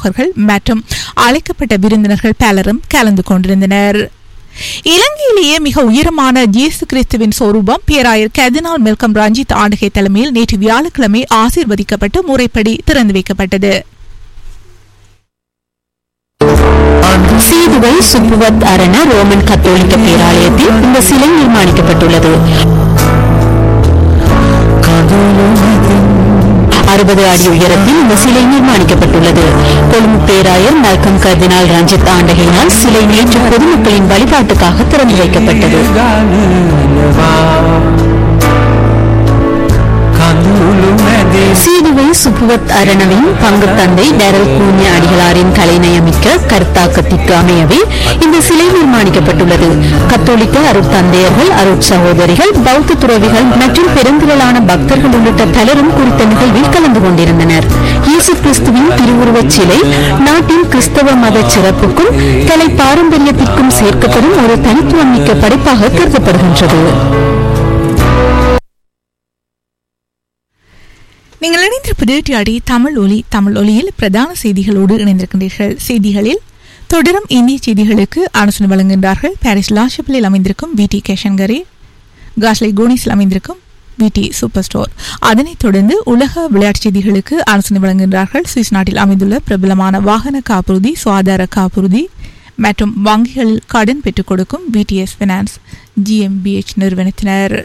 பிரமுகர்கள் மற்றும் அழைக்கப்பட்ட விருந்தினர்கள் பலரும் கலந்து கொண்டிருந்தனர் இலங்கையிலேயே மிக உயரமான இயேசு கிறிஸ்துவின் சொரூபம் பேராயர் கர்தினால் மெல்கம் ரஞ்சித் ஆண்டகை தலைமையில் நேற்று வியாழக்கிழமை ஆசீர்வதிக்கப்பட்டு முறைப்படி திறந்து வைக்கப்பட்டது சீதுவை சுப்புவத் அரண ரோமன் கத்தோலிக்க பேராலயத்தில் இந்த சிலை நிர்மாணிக்கப்பட்டுள்ளது அறுபது அடி உயரத்தில் இந்த சிலை நிர்மாணிக்கப்பட்டுள்ளது கொழும்பு பேராயர் மல்கம் கர்தினால் ரஞ்சித் ஆண்டகையினால் சிலை நேற்று பொதுமக்களின் வழிபாட்டுக்காக திறந்து வைக்கப்பட்டது சீதுவை சுப்புவத் அரணவின் பங்கு தந்தை டெரல் கூனிய அடிகளாரின் கலைநயமிக்க கருத்தாக்கத்திற்கு அமையவே இந்த சிலை நிர்மாணிக்கப்பட்டுள்ளது கத்தோலிக்க அருட்தந்தையர்கள் அருட் சகோதரிகள் பௌத்த துறவிகள் மற்றும் பெருந்திரளான பக்தர்கள் உள்ளிட்ட பலரும் குறித்த நிகழ்வில் கலந்து கொண்டிருந்தனர் இயேசு கிறிஸ்துவின் திருவுருவச் சிலை நாட்டின் கிறிஸ்தவ மத சிறப்புக்கும் கலை பாரம்பரியத்திற்கும் சேர்க்கப்படும் ஒரு தனித்துவம் மிக்க படைப்பாக கருதப்படுகின்றது நீங்கள் இணைந்திருப்பது டிஆடி தமிழ் ஒலி தமிழ் ஒலியில் பிரதான செய்திகளோடு இணைந்திருக்கின்றீர்கள் செய்திகளில் தொடரும் இந்திய செய்திகளுக்கு ஆலோசனை வழங்குகின்றார்கள் பாரிஸ் லாஷப்பிலில் அமைந்திருக்கும் வி டி கேஷன்கரி காஸ்லை கோனிஸில் அமைந்திருக்கும் வி டி சூப்பர் ஸ்டோர் அதனைத் தொடர்ந்து உலக விளையாட்டுச் செய்திகளுக்கு ஆலோசனை வழங்குகின்றார்கள் சுவிஸ் நாட்டில் அமைந்துள்ள பிரபலமான வாகன காப்புறுதி சுகாதார காப்புறுதி மற்றும் வங்கிகளில் கடன் பெற்றுக் கொடுக்கும் பிடிஎஸ் பினான்ஸ் ஜிஎம்பிஎச் நிறுவனத்தினர்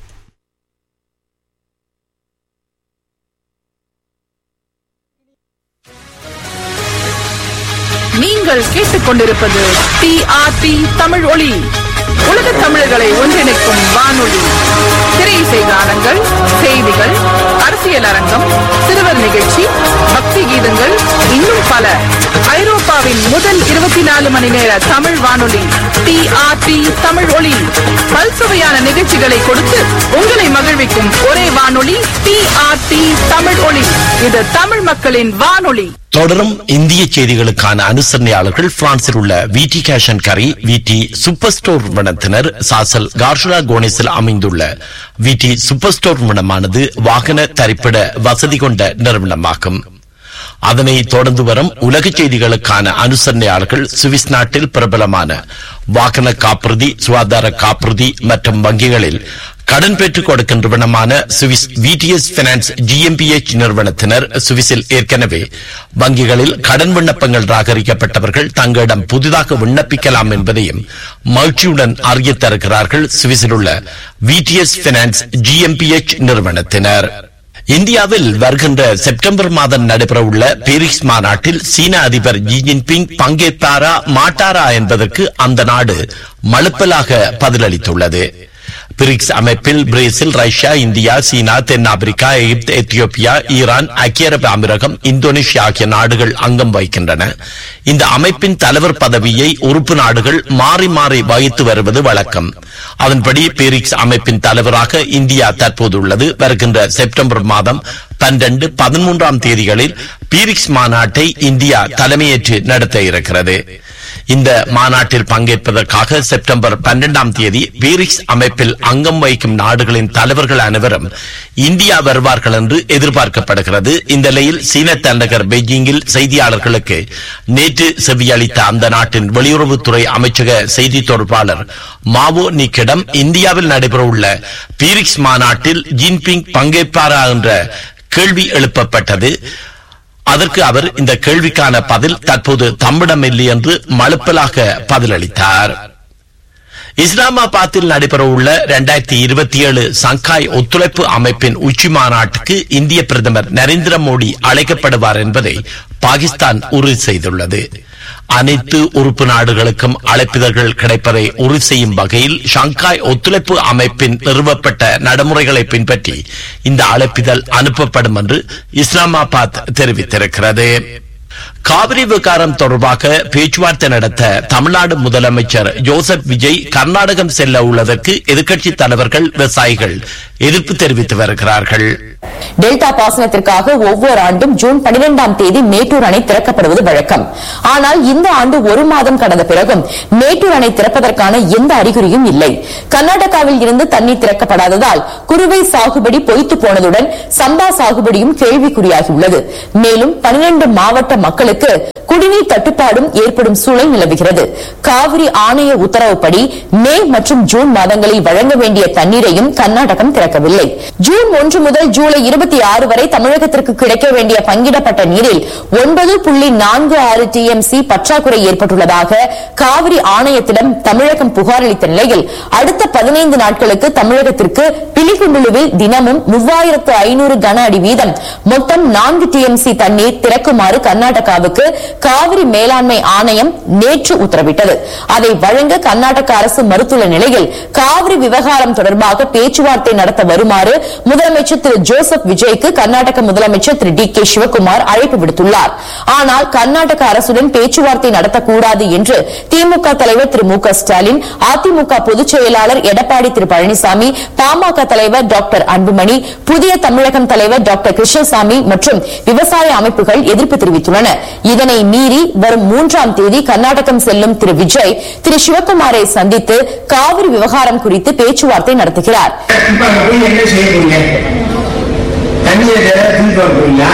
நீங்கள் கேட்டுக்கொண்டிருப்பது டிஆர்டி தமிழ் ஒளி உலக தமிழர்களை ஒன்றிணைக்கும் வானொலி திரை இசை கானங்கள் செய்திகள் அரசியல் அரங்கம் சிறுவர் நிகழ்ச்சி பக்தி கீதங்கள் இன்னும் பல ஐரோப்பாவின் முதல் இருபத்தி நாலு மணி நேர தமிழ் வானொலி டிஆர்டி தமிழ் ஒளி பல்சுவையான நிகழ்ச்சிகளை கொடுத்து உங்களை மகிழ்விக்கும் ஒரே வானொலி டிஆர்டி தமிழ் ஒளி இது தமிழ் மக்களின் வானொலி தொடரும் இந்திய செய்திகளுக்கான அனுசரணையாளர்கள் பிரான்சில் உள்ள விடி கேஷன் கரி விடி சூப்பர் ஸ்டோர் நிறுவனத்தினர் சாசல் கார்ஷுலா கோனிஸில் அமைந்துள்ள விடி சூப்பர் ஸ்டோர் நிறுவனமானது வாகன தரிப்பிட வசதி கொண்ட நிறுவனமாகும் அதனை தொடர்ந்து வரும் உலக செய்திகளுக்கான அனுசரணையாளர்கள் சுவிஸ் நாட்டில் பிரபலமான வாகன காப்புறுதி சுகாதார காப்புறுதி மற்றும் வங்கிகளில் கடன் பெற்றுக் கொடுக்கும் நிறுவனமான சுவிஸ் விடிஎஸ் பினான்ஸ் ஜிஎம்பிஎச் நிறுவனத்தினர் சுவிஸில் ஏற்கனவே வங்கிகளில் கடன் விண்ணப்பங்கள் ராகரிக்கப்பட்டவர்கள் தங்களிடம் புதிதாக விண்ணப்பிக்கலாம் என்பதையும் மகிழ்ச்சியுடன் அறிய தருகிறார்கள் சுவிஸில் உள்ள விடிஎஸ் பினான்ஸ் ஜிஎம்பிஎச் நிறுவனத்தினர் இந்தியாவில் வருகின்ற செப்டம்பர் மாதம் நடைபெறவுள்ள பேரிஸ் மாநாட்டில் சீன அதிபர் ஜி ஜின்பிங் பங்கேற்பாரா மாட்டாரா என்பதற்கு அந்த நாடு மழுப்பலாக பதிலளித்துள்ளது பிரிக்ஸ் அமைப்பில் பிரேசில் ரஷ்யா இந்தியா சீனா தென்னாப்பிரிக்கா எகிப்து எத்தியோப்பியா ஈரான் ஐக்கிய அரபு அமீரகம் இந்தோனேஷியா ஆகிய நாடுகள் அங்கம் வகிக்கின்றன இந்த அமைப்பின் தலைவர் பதவியை உறுப்பு நாடுகள் மாறி மாறி வகித்து வருவது வழக்கம் அதன்படி பேரிக்ஸ் அமைப்பின் தலைவராக இந்தியா தற்போது உள்ளது வருகின்ற செப்டம்பர் மாதம் பன்னிரண்டு பதிமூன்றாம் தேதிகளில் பீரிக்ஸ் மாநாட்டை இந்தியா தலைமையேற்று நடத்த இருக்கிறது இந்த மாநாட்டில் பங்கேற்பதற்காக செப்டம்பர் பன்னிரண்டாம் தேதி பீரிக்ஸ் அமைப்பில் அங்கம் வகிக்கும் நாடுகளின் தலைவர்கள் அனைவரும் இந்தியா வருவார்கள் என்று எதிர்பார்க்கப்படுகிறது இந்த நிலையில் சீன தலைநகர் பெய்ஜிங்கில் செய்தியாளர்களுக்கு நேற்று செவியளித்த அந்த நாட்டின் வெளியுறவுத்துறை அமைச்சக செய்தி தொடர்பாளர் மாவோ நிக்கிடம் இந்தியாவில் நடைபெறவுள்ள பீரிக்ஸ் மாநாட்டில் ஜின்பிங் பங்கேற்பாரா என்ற கேள்வி எழுப்பப்பட்டது அதற்கு அவர் இந்த கேள்விக்கான பதில் தற்போது தம்மிடம் இல்லை என்று மழுப்பலாக பதிலளித்தார் இஸ்லாமாபாத்தில் நடைபெறவுள்ள இரண்டாயிரத்தி இருபத்தி ஏழு சங்காய் ஒத்துழைப்பு அமைப்பின் உச்சி மாநாட்டுக்கு இந்திய பிரதமர் நரேந்திர மோடி அழைக்கப்படுவார் என்பதை பாகிஸ்தான் உறுதி செய்துள்ளது அனைத்து உறுப்பு நாடுகளுக்கும் அழைப்பிதழ்கள் கிடைப்பதை உறுதி செய்யும் வகையில் ஷங்காய் ஒத்துழைப்பு அமைப்பின் நிறுவப்பட்ட நடைமுறைகளை பின்பற்றி இந்த அழைப்பிதழ் அனுப்பப்படும் என்று இஸ்லாமாபாத் தெரிவித்திருக்கிறது காவிரி விவகாரம் தொடர்பாக பேச்சுவார்த்தை நடத்த தமிழ்நாடு முதலமைச்சர் ஜோசப் விஜய் கர்நாடகம் செல்ல உள்ளதற்கு எதிர்க்கட்சி தலைவர்கள் விவசாயிகள் எதிர்ப்பு தெரிவித்து வருகிறார்கள் டெல்டா பாசனத்திற்காக ஒவ்வொரு ஆண்டும் ஜூன் பனிரெண்டாம் தேதி மேட்டூர் அணை திறக்கப்படுவது வழக்கம் ஆனால் இந்த ஆண்டு ஒரு மாதம் கடந்த பிறகும் மேட்டூர் அணை திறப்பதற்கான எந்த அறிகுறியும் இல்லை கர்நாடகாவில் இருந்து தண்ணீர் திறக்கப்படாததால் குறுவை சாகுபடி பொய்த்து போனதுடன் சம்பா சாகுபடியும் கேள்விக்குறியாகியுள்ளது மேலும் பனிரெண்டு மாவட்ட மக்களுக்கு குடிநீர் தட்டுப்பாடும் ஏற்படும் சூழல் நிலவுகிறது காவிரி ஆணைய உத்தரவுப்படி மே மற்றும் ஜூன் மாதங்களில் வழங்க வேண்டிய தண்ணீரையும் கர்நாடகம் திறக்கவில்லை ஜூன் ஒன்று முதல் ஜூலை இருபத்தி ஆறு வரை தமிழகத்திற்கு கிடைக்க வேண்டிய பங்கிடப்பட்ட நீரில் ஒன்பது புள்ளி நான்கு ஆறு டிஎம்சி பற்றாக்குறை ஏற்பட்டுள்ளதாக காவிரி ஆணையத்திடம் தமிழகம் புகார் அளித்த நிலையில் அடுத்த பதினைந்து நாட்களுக்கு தமிழகத்திற்கு பிலிகுண்டுலுவில் தினமும் மூவாயிரத்து ஐநூறு கன அடி வீதம் மொத்தம் நான்கு டிஎம்சி தண்ணீர் திறக்குமாறு கர்நாடகாவுக்கு காவிரி மேலாண்மை ஆணையம் நேற்று உத்தரவிட்டது அதை வழங்க கர்நாடக அரசு மறுத்துள்ள நிலையில் காவிரி விவகாரம் தொடர்பாக பேச்சுவார்த்தை நடத்த வருமாறு முதலமைச்சர் திரு ஜோசப் விஜய்க்கு கர்நாடக முதலமைச்சர் திரு டி கே சிவக்குமார் அழைப்பு விடுத்துள்ளார் ஆனால் கர்நாடக அரசுடன் பேச்சுவார்த்தை நடத்தக்கூடாது என்று திமுக தலைவர் திரு மு க ஸ்டாலின் அதிமுக பொதுச் செயலாளர் எடப்பாடி திரு பழனிசாமி பாமக தலைவர் டாக்டர் அன்புமணி புதிய தமிழகம் தலைவர் டாக்டர் கிருஷ்ணசாமி மற்றும் விவசாய அமைப்புகள் எதிர்ப்பு தெரிவித்துள்ளன இதனை மீறி வரும் மூன்றாம் தேதி கர்நாடகம் செல்லும் திரு விஜய் திரு சிவக்குமாரை சந்தித்து காவிரி விவகாரம் குறித்து பேச்சுவார்த்தை நடத்துகிறார் இப்ப அங்க போய் என்ன செய்ய போறீங்க தண்ணியை தூக்கிட்டு வர போறீங்களா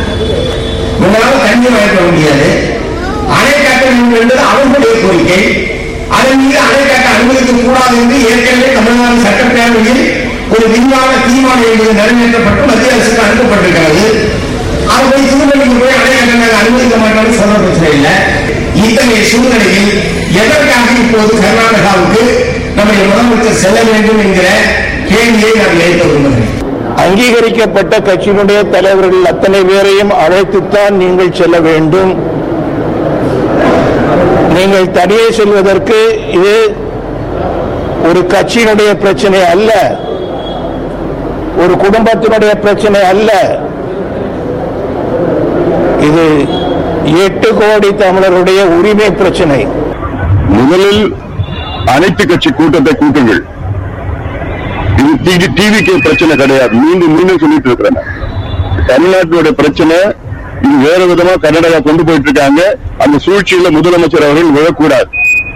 உங்களால தண்ணி வாங்கிட்டு வர முடியாது அணை கட்ட வேண்டும் என்பது அவர்களுடைய கோரிக்கை அதன் மீது அணை கட்ட அனுமதிக்க கூடாது என்று ஏற்கனவே தமிழ்நாடு சட்டப்பேரவையில் ஒரு விரிவான தீர்மானம் என்பது நிறைவேற்றப்பட்டு மத்திய அரசுக்கு அனுப்பப்பட்டிருக்கிறது அது போய் திருநெல்வேலிக்கு போய் அணை கட்ட நாங்கள் அனுமதிக்க மாட்டோம்னு சொல்ற பிரச்சனை இல்லை இத்தகைய சூழ்நிலையில் எதற்காக இப்போது கர்நாடகாவுக்கு நம்முடைய முதலமைச்சர் செல்ல வேண்டும் என்கிற கேள்வியை நான் எழுப்ப விரும்புகிறேன் அங்கீகரிக்கப்பட்ட கட்சியினுடைய தலைவர்கள் அத்தனை பேரையும் அழைத்துத்தான் நீங்கள் செல்ல வேண்டும் நீங்கள் தனியே செல்வதற்கு இது ஒரு கட்சியினுடைய பிரச்சனை அல்ல ஒரு குடும்பத்தினுடைய பிரச்சனை அல்ல இது எட்டு கோடி தமிழருடைய உரிமை பிரச்சனை முதலில் அனைத்து கட்சி கூட்டத்தை கூட்டுங்கள் இது டிவிக்கு பிரச்சனை கிடையாது மீண்டும் மீண்டும் சொல்லிட்டு இருக்கிறேன் தமிழ்நாட்டினுடைய பிரச்சனை இது வேற விதமா கர்நாடகா கொண்டு போயிட்டு இருக்காங்க அந்த சூழ்ச்சியில முதலமைச்சர் அவர்கள் விழக்கூடாது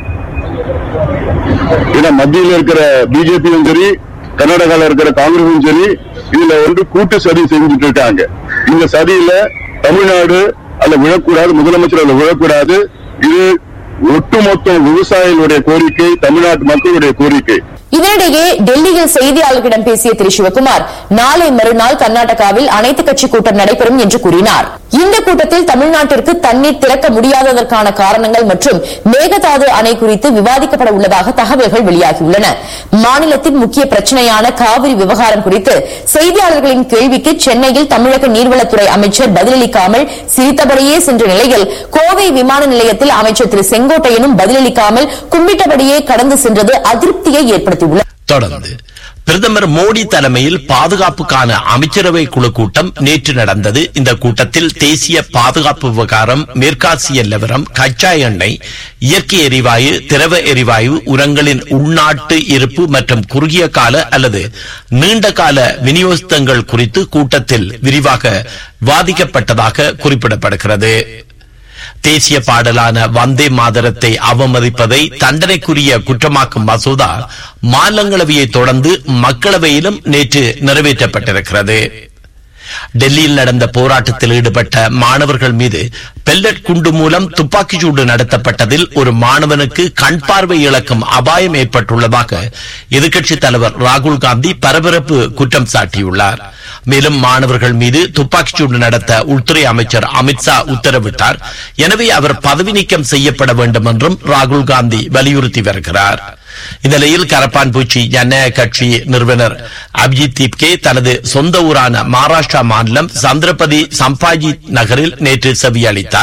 ஏன்னா மத்தியில் இருக்கிற பிஜேபியும் சரி கர்நாடகாவில் இருக்கிற காங்கிரஸும் சரி இதுல வந்து கூட்டு சதி செஞ்சுட்டு இருக்காங்க இந்த சதியில தமிழ்நாடு அதுல விழக்கூடாது முதலமைச்சர் அதுல விழக்கூடாது இது ஒட்டுமொத்த விவசாயிகளுடைய கோரிக்கை தமிழ்நாட்டு மக்களுடைய கோரிக்கை இதனிடையே டெல்லியில் செய்தியாளர்களிடம் பேசிய திரு சிவக்குமார் நாளை மறுநாள் கர்நாடகாவில் அனைத்து கட்சி கூட்டம் நடைபெறும் என்று கூறினார் இந்த கூட்டத்தில் தமிழ்நாட்டிற்கு தண்ணீர் திறக்க முடியாததற்கான காரணங்கள் மற்றும் மேகதாது அணை குறித்து விவாதிக்கப்பட உள்ளதாக தகவல்கள் வெளியாகியுள்ளன மாநிலத்தின் முக்கிய பிரச்சனையான காவிரி விவகாரம் குறித்து செய்தியாளர்களின் கேள்விக்கு சென்னையில் தமிழக நீர்வளத்துறை அமைச்சர் பதிலளிக்காமல் சிரித்தபடியே சென்ற நிலையில் கோவை விமான நிலையத்தில் அமைச்சர் திரு செங்கோட்டையனும் பதிலளிக்காமல் கும்பிட்டபடியே கடந்து சென்றது அதிருப்தியை ஏற்படுத்தியுள்ளது தொடர்ந்து பிரதமர் மோடி தலைமையில் பாதுகாப்புக்கான அமைச்சரவை குழு கூட்டம் நேற்று நடந்தது இந்த கூட்டத்தில் தேசிய பாதுகாப்பு விவகாரம் மேற்காசிய நிலவரம் கச்சா எண்ணெய் இயற்கை எரிவாயு திரவ எரிவாயு உரங்களின் உள்நாட்டு இருப்பு மற்றும் குறுகிய கால அல்லது நீண்ட கால விநியோகங்கள் குறித்து கூட்டத்தில் விரிவாக விவாதிக்கப்பட்டதாக குறிப்பிடப்படுகிறது தேசிய பாடலான வந்தே மாதரத்தை அவமதிப்பதை தண்டனைக்குரிய குற்றமாக்கும் மசோதா மாநிலங்களவையை தொடர்ந்து மக்களவையிலும் நேற்று நிறைவேற்றப்பட்டிருக்கிறது டெல்லியில் நடந்த போராட்டத்தில் ஈடுபட்ட மாணவர்கள் மீது பெல்லட் குண்டு மூலம் துப்பாக்கிச்சூடு நடத்தப்பட்டதில் ஒரு மாணவனுக்கு கண் பார்வை இழக்கும் அபாயம் ஏற்பட்டுள்ளதாக எதிர்க்கட்சித் தலைவர் ராகுல் காந்தி பரபரப்பு குற்றம் சாட்டியுள்ளார் மேலும் மாணவர்கள் மீது துப்பாக்கிச்சூடு நடத்த உள்துறை அமைச்சர் அமித்ஷா உத்தரவிட்டார் எனவே அவர் பதவி நீக்கம் செய்யப்பட வேண்டும் என்றும் ராகுல் காந்தி வலியுறுத்தி வருகிறார் இந்நிலையில் கரப்பான் பூச்சி ஜனநாயக கட்சி நிறுவனர் அபிஜித் தீப்கே தனது சொந்த ஊரான மகாராஷ்டிரா மாநிலம் சந்திரபதி சம்பாஜி நகரில் நேற்று செவியளித்தார்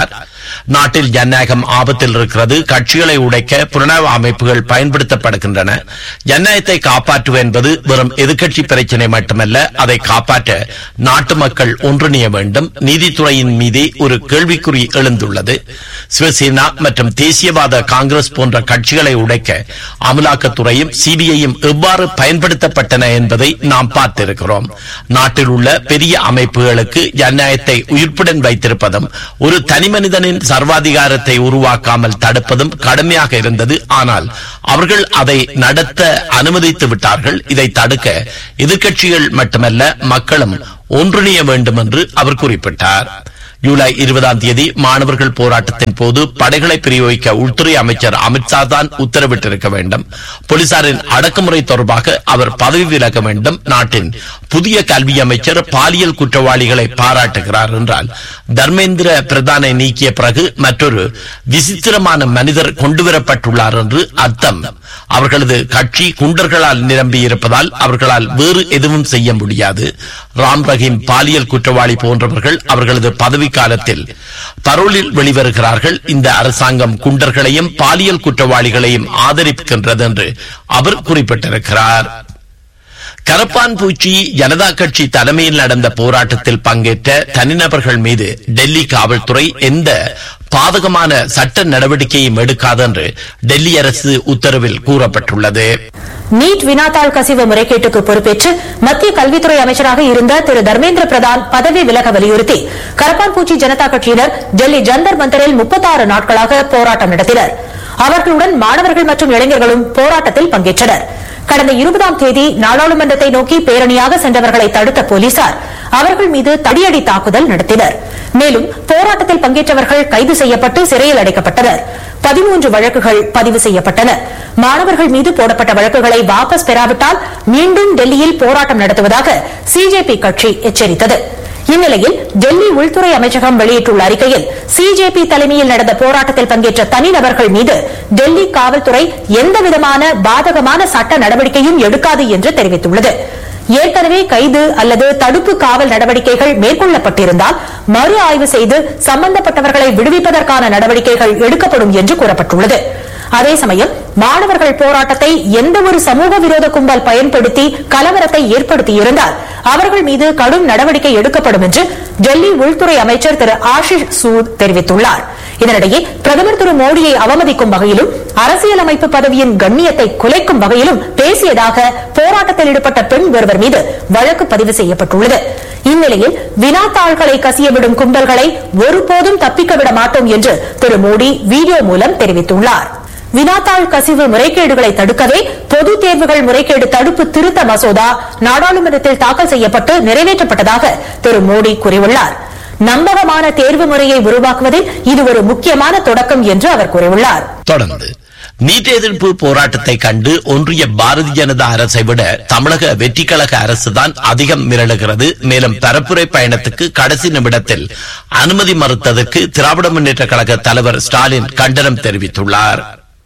நாட்டில் ஜனநாயகம் ஆபத்தில் இருக்கிறது கட்சிகளை உடைக்க புலனாய்வு அமைப்புகள் பயன்படுத்தப்படுகின்றன ஜனநாயகத்தை காப்பாற்றுவது என்பது வெறும் எதிர்க்கட்சி பிரச்சினை மட்டுமல்ல அதை காப்பாற்ற நாட்டு மக்கள் ஒன்றிணைய வேண்டும் நீதித்துறையின் மீதே ஒரு கேள்விக்குறி எழுந்துள்ளது சிவசேனா மற்றும் தேசியவாத காங்கிரஸ் போன்ற கட்சிகளை உடைக்க அமலாக்கத்துறையும் சிபிஐயும் எவ்வாறு பயன்படுத்தப்பட்டன என்பதை நாம் பார்த்திருக்கிறோம் நாட்டில் உள்ள பெரிய அமைப்புகளுக்கு ஜனநாயகத்தை உயிர்ப்புடன் வைத்திருப்பதும் ஒரு தனிமனிதனின் சர்வாதிகாரத்தை உருவாக்காமல் தடுப்பதும் கடுமையாக இருந்தது ஆனால் அவர்கள் அதை நடத்த அனுமதித்து விட்டார்கள் இதை தடுக்க எதிர்க்கட்சிகள் மட்டுமல்ல மக்களும் ஒன்றிணைய வேண்டும் என்று அவர் குறிப்பிட்டார் ஜூலை இருபதாம் தேதி மாணவர்கள் போராட்டத்தின் போது படைகளை பிரயோகிக்க உள்துறை அமைச்சர் அமித்ஷா தான் உத்தரவிட்டிருக்க வேண்டும் போலீசாரின் அடக்குமுறை தொடர்பாக அவர் பதவி விலக வேண்டும் நாட்டின் புதிய கல்வி அமைச்சர் பாலியல் குற்றவாளிகளை பாராட்டுகிறார் என்றால் தர்மேந்திர பிரதானை நீக்கிய பிறகு மற்றொரு விசித்திரமான மனிதர் கொண்டுவரப்பட்டுள்ளார் என்று அர்த்தம் அவர்களது கட்சி குண்டர்களால் நிரம்பி இருப்பதால் அவர்களால் வேறு எதுவும் செய்ய முடியாது ராம் ரஹீம் பாலியல் குற்றவாளி போன்றவர்கள் அவர்களது பதவி காலத்தில் பரோலில் வெளிவருகிறார்கள் இந்த அரசாங்கம் குண்டர்களையும் பாலியல் குற்றவாளிகளையும் ஆதரிக்கின்றது என்று அவர் குறிப்பிட்டிருக்கிறார் கரப்பான் பூச்சி ஜனதா கட்சி தலைமையில் நடந்த போராட்டத்தில் பங்கேற்ற தனிநபர்கள் மீது டெல்லி காவல்துறை எந்த பாதகமான சட்ட நடவடிக்கையும் எடுக்காது என்று டெல்லி அரசு உத்தரவில் கூறப்பட்டுள்ளது நீட் வினாத்தாள் கசிவு முறைகேட்டுக்கு பொறுப்பேற்று மத்திய கல்வித்துறை அமைச்சராக இருந்த திரு தர்மேந்திர பிரதான் பதவி விலக வலியுறுத்தி கரப்பான்பூச்சி ஜனதா கட்சியினர் டெல்லி ஜந்தர் மந்தரில் முப்பத்தாறு நாட்களாக போராட்டம் நடத்தினர் அவர்களுடன் மாணவர்கள் மற்றும் இளைஞர்களும் போராட்டத்தில் பங்கேற்றனர் கடந்த இருபதாம் தேதி நாடாளுமன்றத்தை நோக்கி பேரணியாக சென்றவர்களை தடுத்த போலீசார் அவர்கள் மீது தடியடி தாக்குதல் நடத்தினர் மேலும் போராட்டத்தில் பங்கேற்றவர்கள் கைது செய்யப்பட்டு சிறையில் அடைக்கப்பட்டனர் பதிமூன்று வழக்குகள் பதிவு செய்யப்பட்டன மாணவர்கள் மீது போடப்பட்ட வழக்குகளை வாபஸ் பெறாவிட்டால் மீண்டும் டெல்லியில் போராட்டம் நடத்துவதாக சிஜேபி கட்சி எச்சரித்தது இந்நிலையில் டெல்லி உள்துறை அமைச்சகம் வெளியிட்டுள்ள அறிக்கையில் சிஜேபி தலைமையில் நடந்த போராட்டத்தில் பங்கேற்ற தனிநபர்கள் மீது டெல்லி காவல்துறை எந்தவிதமான பாதகமான சட்ட நடவடிக்கையும் எடுக்காது என்று தெரிவித்துள்ளது ஏற்கனவே கைது அல்லது தடுப்பு காவல் நடவடிக்கைகள் மேற்கொள்ளப்பட்டிருந்தால் மறு ஆய்வு செய்து சம்பந்தப்பட்டவர்களை விடுவிப்பதற்கான நடவடிக்கைகள் எடுக்கப்படும் என்று கூறப்பட்டுள்ளது அதே சமயம் மாணவர்கள் போராட்டத்தை எந்த ஒரு சமூக விரோத கும்பல் பயன்படுத்தி கலவரத்தை ஏற்படுத்தியிருந்தால் அவர்கள் மீது கடும் நடவடிக்கை எடுக்கப்படும் என்று டெல்லி உள்துறை அமைச்சர் திரு ஆஷிஷ் சூத் தெரிவித்துள்ளார் இதனிடையே பிரதமர் திரு மோடியை அவமதிக்கும் வகையிலும் அரசியலமைப்பு பதவியின் கண்ணியத்தை குலைக்கும் வகையிலும் பேசியதாக போராட்டத்தில் ஈடுபட்ட பெண் ஒருவர் மீது வழக்கு பதிவு செய்யப்பட்டுள்ளது இந்நிலையில் வினாத்தாள்களை கசியவிடும் கும்பல்களை ஒருபோதும் தப்பிக்க விட மாட்டோம் என்று திரு மோடி வீடியோ மூலம் தெரிவித்துள்ளார் வினாத்தாள் கசிவு முறைகேடுகளை தடுக்கவே பொது தேர்வுகள் முறைகேடு தடுப்பு திருத்த மசோதா நாடாளுமன்றத்தில் தாக்கல் செய்யப்பட்டு நிறைவேற்றப்பட்டதாக திரு மோடி கூறியுள்ளார் நம்பகமான தேர்வு முறையை உருவாக்குவதில் இது ஒரு முக்கியமான தொடக்கம் என்று அவர் கூறியுள்ளார் தொடர்ந்து நீட் எதிர்ப்பு போராட்டத்தை கண்டு ஒன்றிய பாரதிய ஜனதா அரசை விட தமிழக வெற்றிக்கழக அரசுதான் அதிகம் மிரளுகிறது மேலும் பரப்புரை பயணத்துக்கு கடைசி நிமிடத்தில் அனுமதி மறுத்ததற்கு திராவிட முன்னேற்ற கழக தலைவர் ஸ்டாலின் கண்டனம் தெரிவித்துள்ளார்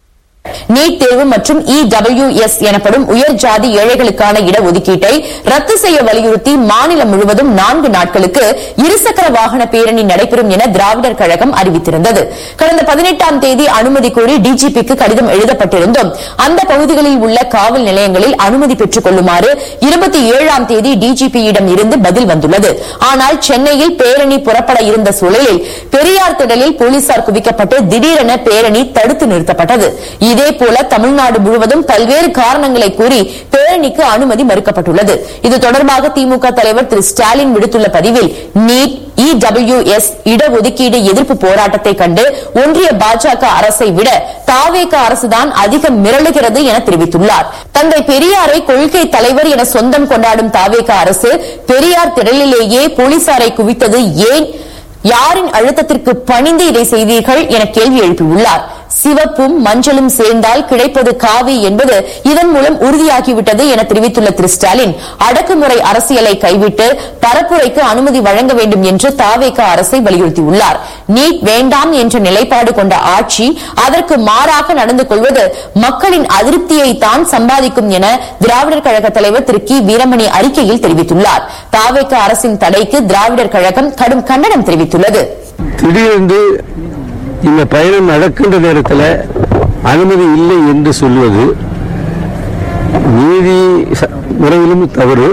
நீட் தேர்வு மற்றும் இடபிள்யூஎஸ் எனப்படும் உயர் ஜாதி ஏழைகளுக்கான இடஒதுக்கீட்டை ரத்து செய்ய வலியுறுத்தி மாநிலம் முழுவதும் நான்கு நாட்களுக்கு இருசக்கர வாகன பேரணி நடைபெறும் என திராவிடர் கழகம் அறிவித்திருந்தது கடந்த பதினெட்டாம் தேதி அனுமதி கோரி டிஜிபிக்கு கடிதம் எழுதப்பட்டிருந்தும் அந்த பகுதிகளில் உள்ள காவல் நிலையங்களில் அனுமதி பெற்றுக் கொள்ளுமாறு இருபத்தி ஏழாம் தேதி டிஜிபியிடம் இருந்து பதில் வந்துள்ளது ஆனால் சென்னையில் பேரணி புறப்பட இருந்த சூழலில் பெரியார் திடலில் போலீசார் குவிக்கப்பட்டு திடீரென பேரணி தடுத்து நிறுத்தப்பட்டது இதேபோல தமிழ்நாடு முழுவதும் பல்வேறு காரணங்களை கூறி பேரணிக்கு அனுமதி மறுக்கப்பட்டுள்ளது இது தொடர்பாக திமுக தலைவர் திரு ஸ்டாலின் விடுத்துள்ள பதிவில் நீட் இடபிள்யூஎஸ் இடஒதுக்கீடு எதிர்ப்பு போராட்டத்தை கண்டு ஒன்றிய பாஜக அரசை விட தாவேக அரசுதான் அதிகம் மிரளுகிறது என தெரிவித்துள்ளார் தந்தை பெரியாரை கொள்கை தலைவர் என சொந்தம் கொண்டாடும் தாவேக அரசு பெரியார் திடலிலேயே போலீசாரை குவித்தது ஏன் யாரின் அழுத்தத்திற்கு பணிந்து இதை செய்தீர்கள் என கேள்வி எழுப்பியுள்ளார் சிவப்பும் மஞ்சளும் சேர்ந்தால் கிடைப்பது காவி என்பது இதன் மூலம் உறுதியாகிவிட்டது என தெரிவித்துள்ள திரு ஸ்டாலின் அடக்குமுறை அரசியலை கைவிட்டு பரப்புரைக்கு அனுமதி வழங்க வேண்டும் என்று தாவேக அரசை வலியுறுத்தியுள்ளார் நீட் வேண்டாம் என்ற நிலைப்பாடு கொண்ட ஆட்சி அதற்கு மாறாக நடந்து கொள்வது மக்களின் அதிருப்தியை தான் சம்பாதிக்கும் என திராவிடர் கழக தலைவர் திரு கி வீரமணி அறிக்கையில் தெரிவித்துள்ளார் தாவேக அரசின் தடைக்கு திராவிடர் கழகம் கடும் கண்டனம் தெரிவித்துள்ளது திடீரென்று இந்த பயணம் நடக்கின்ற நேரத்தில் அனுமதி இல்லை என்று சொல்வது நீதி ச- முறையிலும் தவறு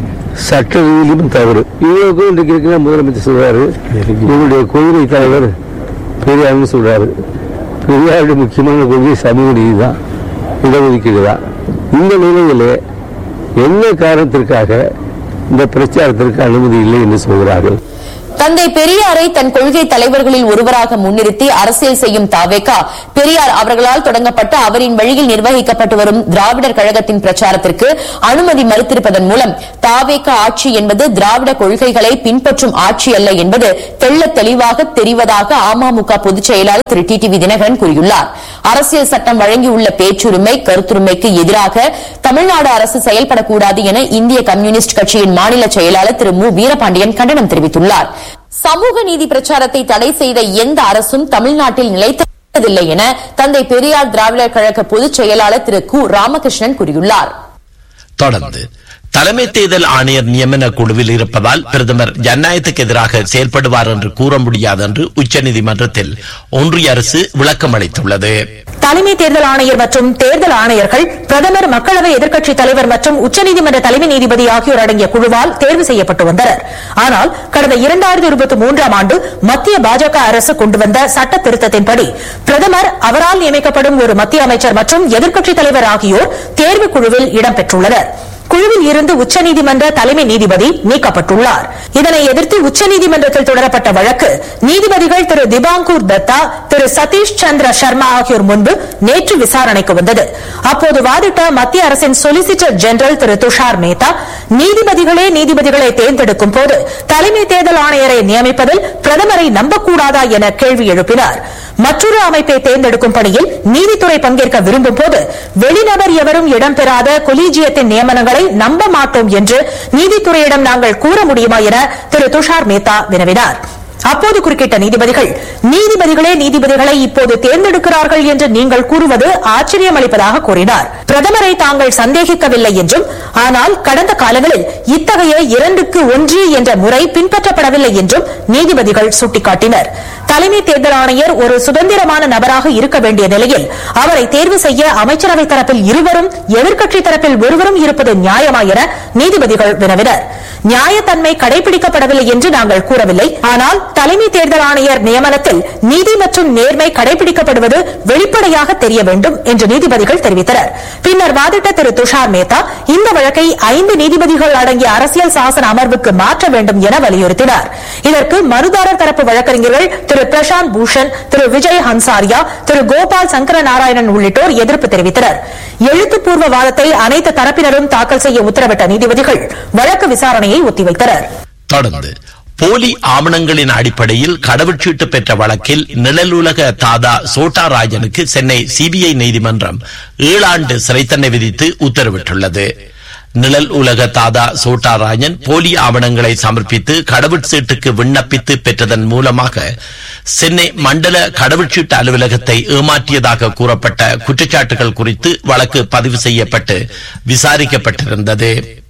சட்ட ரீதியிலும் தவறு இவ்வளவுக்கும் இன்றைக்கு இருக்கிற முதலமைச்சர் சொல்றாரு இவருடைய கொள்கை தலைவர் பெரியார்னு சொல்றாரு பெரியாருடைய முக்கியமான கொள்கை சமூக நீதி தான் இடஒதுக்கீடு தான் இந்த நிலையிலே என்ன காரணத்திற்காக இந்த பிரச்சாரத்திற்கு அனுமதி இல்லை என்று சொல்கிறார்கள் தந்தை பெரியாரை தன் கொள்கை தலைவர்களில் ஒருவராக முன்னிறுத்தி அரசியல் செய்யும் தாவேகா பெரியார் அவர்களால் தொடங்கப்பட்ட அவரின் வழியில் நிர்வகிக்கப்பட்டு வரும் திராவிடர் கழகத்தின் பிரச்சாரத்திற்கு அனுமதி மறுத்திருப்பதன் மூலம் தாவேகா ஆட்சி என்பது திராவிட கொள்கைகளை பின்பற்றும் ஆட்சி அல்ல என்பது தெள்ளத் தெளிவாக தெரிவதாக அமமுக பொதுச் செயலாளர் திரு டி டிவி தினகரன் கூறியுள்ளார் அரசியல் சட்டம் வழங்கியுள்ள பேச்சுரிமை கருத்துரிமைக்கு எதிராக தமிழ்நாடு அரசு செயல்படக்கூடாது என இந்திய கம்யூனிஸ்ட் கட்சியின் மாநில செயலாளர் திரு மு வீரபாண்டியன் கண்டனம் தெரிவித்துள்ளார் சமூக நீதி பிரச்சாரத்தை தடை செய்த எந்த அரசும் தமிழ்நாட்டில் நிலைத்ததில்லை என தந்தை பெரியார் திராவிடர் கழக பொதுச் செயலாளர் திரு கு ராமகிருஷ்ணன் கூறியுள்ளார் தொடர்ந்து தலைமை தேர்தல் ஆணையர் நியமன குழுவில் இருப்பதால் பிரதமர் ஜனநாயகத்துக்கு எதிராக செயல்படுவார் என்று கூற முடியாது என்று உச்சநீதிமன்றத்தில் ஒன்றிய அரசு விளக்கம் அளித்துள்ளது தலைமை தேர்தல் ஆணையர் மற்றும் தேர்தல் ஆணையர்கள் பிரதமர் மக்களவை எதிர்க்கட்சித் தலைவர் மற்றும் உச்சநீதிமன்ற தலைமை நீதிபதி ஆகியோர் அடங்கிய குழுவால் தேர்வு செய்யப்பட்டு வந்தனர் ஆனால் கடந்த இரண்டாயிரத்தி இருபத்தி மூன்றாம் ஆண்டு மத்திய பாஜக அரசு கொண்டு வந்த சட்ட திருத்தத்தின்படி பிரதமர் அவரால் நியமிக்கப்படும் ஒரு மத்திய அமைச்சர் மற்றும் எதிர்க்கட்சித் தலைவர் ஆகியோர் தேர்வு குழுவில் இடம்பெற்றுள்ளனர் குழுவில் இருந்து உச்சநீதிமன்ற தலைமை நீதிபதி நீக்கப்பட்டுள்ளார் இதனை எதிர்த்து உச்சநீதிமன்றத்தில் தொடரப்பட்ட வழக்கு நீதிபதிகள் திரு திபாங்கூர் தத்தா திரு சதீஷ் சந்திர சர்மா ஆகியோர் முன்பு நேற்று விசாரணைக்கு வந்தது அப்போது வாதிட்ட மத்திய அரசின் சொலிசிட்டர் ஜெனரல் திரு துஷார் மேத்தா நீதிபதிகளே நீதிபதிகளை தேர்ந்தெடுக்கும் போது தலைமை தேர்தல் ஆணையரை நியமிப்பதில் பிரதமரை நம்பக்கூடாதா என கேள்வி எழுப்பினார் மற்றொரு அமைப்பை தேர்ந்தெடுக்கும் பணியில் நீதித்துறை பங்கேற்க விரும்பும் போது வெளிநபர் எவரும் இடம்பெறாத கொலீஜியத்தின் நியமனங்களை நம்ப மாட்டோம் என்று நீதித்துறையிடம் நாங்கள் கூற முடியுமா என திரு துஷார் மேத்தா வினவினார் அப்போது குறுக்கிட்ட நீதிபதிகள் நீதிபதிகளே நீதிபதிகளை இப்போது தேர்ந்தெடுக்கிறார்கள் என்று நீங்கள் கூறுவது ஆச்சரியமளிப்பதாக கூறினார் பிரதமரை தாங்கள் சந்தேகிக்கவில்லை என்றும் ஆனால் கடந்த காலங்களில் இத்தகைய இரண்டுக்கு ஒன்று என்ற முறை பின்பற்றப்படவில்லை என்றும் நீதிபதிகள் சுட்டிக்காட்டினர் தலைமை தேர்தல் ஆணையர் ஒரு சுதந்திரமான நபராக இருக்க வேண்டிய நிலையில் அவரை தேர்வு செய்ய அமைச்சரவை தரப்பில் இருவரும் எதிர்க்கட்சி தரப்பில் ஒருவரும் இருப்பது நியாயமா என நீதிபதிகள் வினவினர் நியாயத்தன்மை கடைபிடிக்கப்படவில்லை என்று நாங்கள் கூறவில்லை ஆனால் தலைமை தேர்தல் ஆணையர் நியமனத்தில் நீதி மற்றும் நேர்மை கடைபிடிக்கப்படுவது வெளிப்படையாக தெரிய வேண்டும் என்று நீதிபதிகள் தெரிவித்தனர் பின்னர் வாதிட்ட திரு துஷார் மேத்தா இந்த வழக்கை ஐந்து நீதிபதிகள் அடங்கிய அரசியல் சாசன அமர்வுக்கு மாற்ற வேண்டும் என வலியுறுத்தினார் இதற்கு மனுதாரர் தரப்பு வழக்கறிஞர்கள் திரு பிரசாந்த் பூஷன் திரு விஜய் ஹன்சாரியா திரு கோபால் சங்கர நாராயணன் உள்ளிட்டோர் எதிர்ப்பு தெரிவித்தனர் எழுத்துப்பூர்வ வாதத்தை அனைத்து தரப்பினரும் தாக்கல் செய்ய உத்தரவிட்ட நீதிபதிகள் வழக்கு விசாரணையை ஒத்திவைத்தனர் தொடர்ந்து போலி ஆவணங்களின் அடிப்படையில் கடவுச்சீட்டு பெற்ற வழக்கில் நிழலுலக தாதா சோட்டா ராஜனுக்கு சென்னை சிபிஐ நீதிமன்றம் ஏழாண்டு சிறை தண்டனை விதித்து உத்தரவிட்டுள்ளது நிழல் உலக தாதா சோட்டா ராஜன் போலி ஆவணங்களை சமர்ப்பித்து கடவுச்சீட்டுக்கு விண்ணப்பித்து பெற்றதன் மூலமாக சென்னை மண்டல கடவுச்சீட்டு அலுவலகத்தை ஏமாற்றியதாக கூறப்பட்ட குற்றச்சாட்டுகள் குறித்து வழக்கு பதிவு செய்யப்பட்டு விசாரிக்கப்பட்டிருந்தது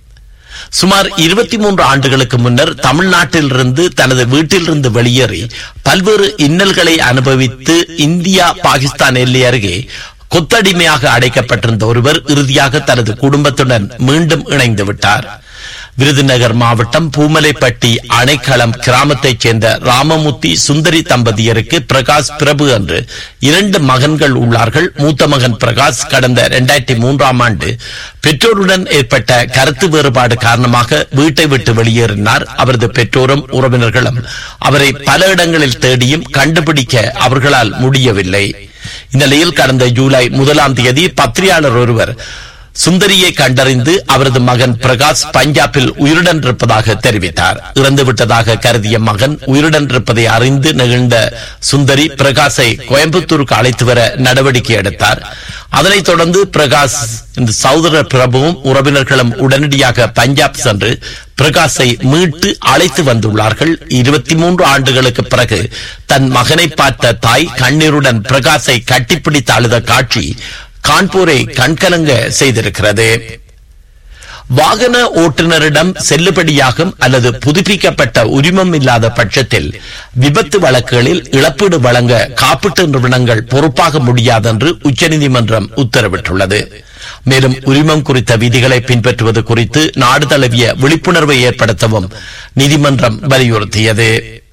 சுமார் இருபத்தி மூன்று ஆண்டுகளுக்கு முன்னர் தமிழ்நாட்டிலிருந்து தனது வீட்டிலிருந்து வெளியேறி பல்வேறு இன்னல்களை அனுபவித்து இந்தியா பாகிஸ்தான் எல்லை அருகே கொத்தடிமையாக அடைக்கப்பட்டிருந்த ஒருவர் இறுதியாக தனது குடும்பத்துடன் மீண்டும் இணைந்து விட்டார் விருதுநகர் மாவட்டம் பூமலைப்பட்டி அணைக்களம் கிராமத்தைச் சேர்ந்த ராமமூர்த்தி சுந்தரி தம்பதியருக்கு பிரகாஷ் பிரபு என்று இரண்டு மகன்கள் உள்ளார்கள் மூத்த மகன் பிரகாஷ் கடந்த இரண்டாயிரத்தி மூன்றாம் ஆண்டு பெற்றோருடன் ஏற்பட்ட கருத்து வேறுபாடு காரணமாக வீட்டை விட்டு வெளியேறினார் அவரது பெற்றோரும் உறவினர்களும் அவரை பல இடங்களில் தேடியும் கண்டுபிடிக்க அவர்களால் முடியவில்லை இந்நிலையில் கடந்த ஜூலை முதலாம் தேதி பத்திரிகையாளர் ஒருவர் சுந்தரியை கண்டறிந்து அவரது மகன் பிரகாஷ் பஞ்சாபில் உயிருடன் இருப்பதாக தெரிவித்தார் இறந்து விட்டதாக கருதிய மகன் உயிருடன் இருப்பதை அறிந்து நெகிழ்ந்த சுந்தரி பிரகாஷை கோயம்புத்தூருக்கு அழைத்து வர நடவடிக்கை எடுத்தார் அதனைத் தொடர்ந்து பிரகாஷ் இந்த சகோதர பிரபுவும் உறவினர்களும் உடனடியாக பஞ்சாப் சென்று பிரகாஷை மீட்டு அழைத்து வந்துள்ளார்கள் இருபத்தி மூன்று ஆண்டுகளுக்கு பிறகு தன் மகனை பார்த்த தாய் கண்ணீருடன் பிரகாஷை கட்டிப்பிடித்து அழுத காட்சி கான்பூரை கண்கலங்க செய்திருக்கிறது வாகன ஓட்டுநரிடம் செல்லுபடியாகும் அல்லது புதுப்பிக்கப்பட்ட உரிமம் இல்லாத பட்சத்தில் விபத்து வழக்குகளில் இழப்பீடு வழங்க காப்பீட்டு நிறுவனங்கள் பொறுப்பாக முடியாது என்று உச்சநீதிமன்றம் உத்தரவிட்டுள்ளது மேலும் உரிமம் குறித்த விதிகளை பின்பற்றுவது குறித்து நாடு தழுவிய விழிப்புணர்வை ஏற்படுத்தவும் நீதிமன்றம் வலியுறுத்தியது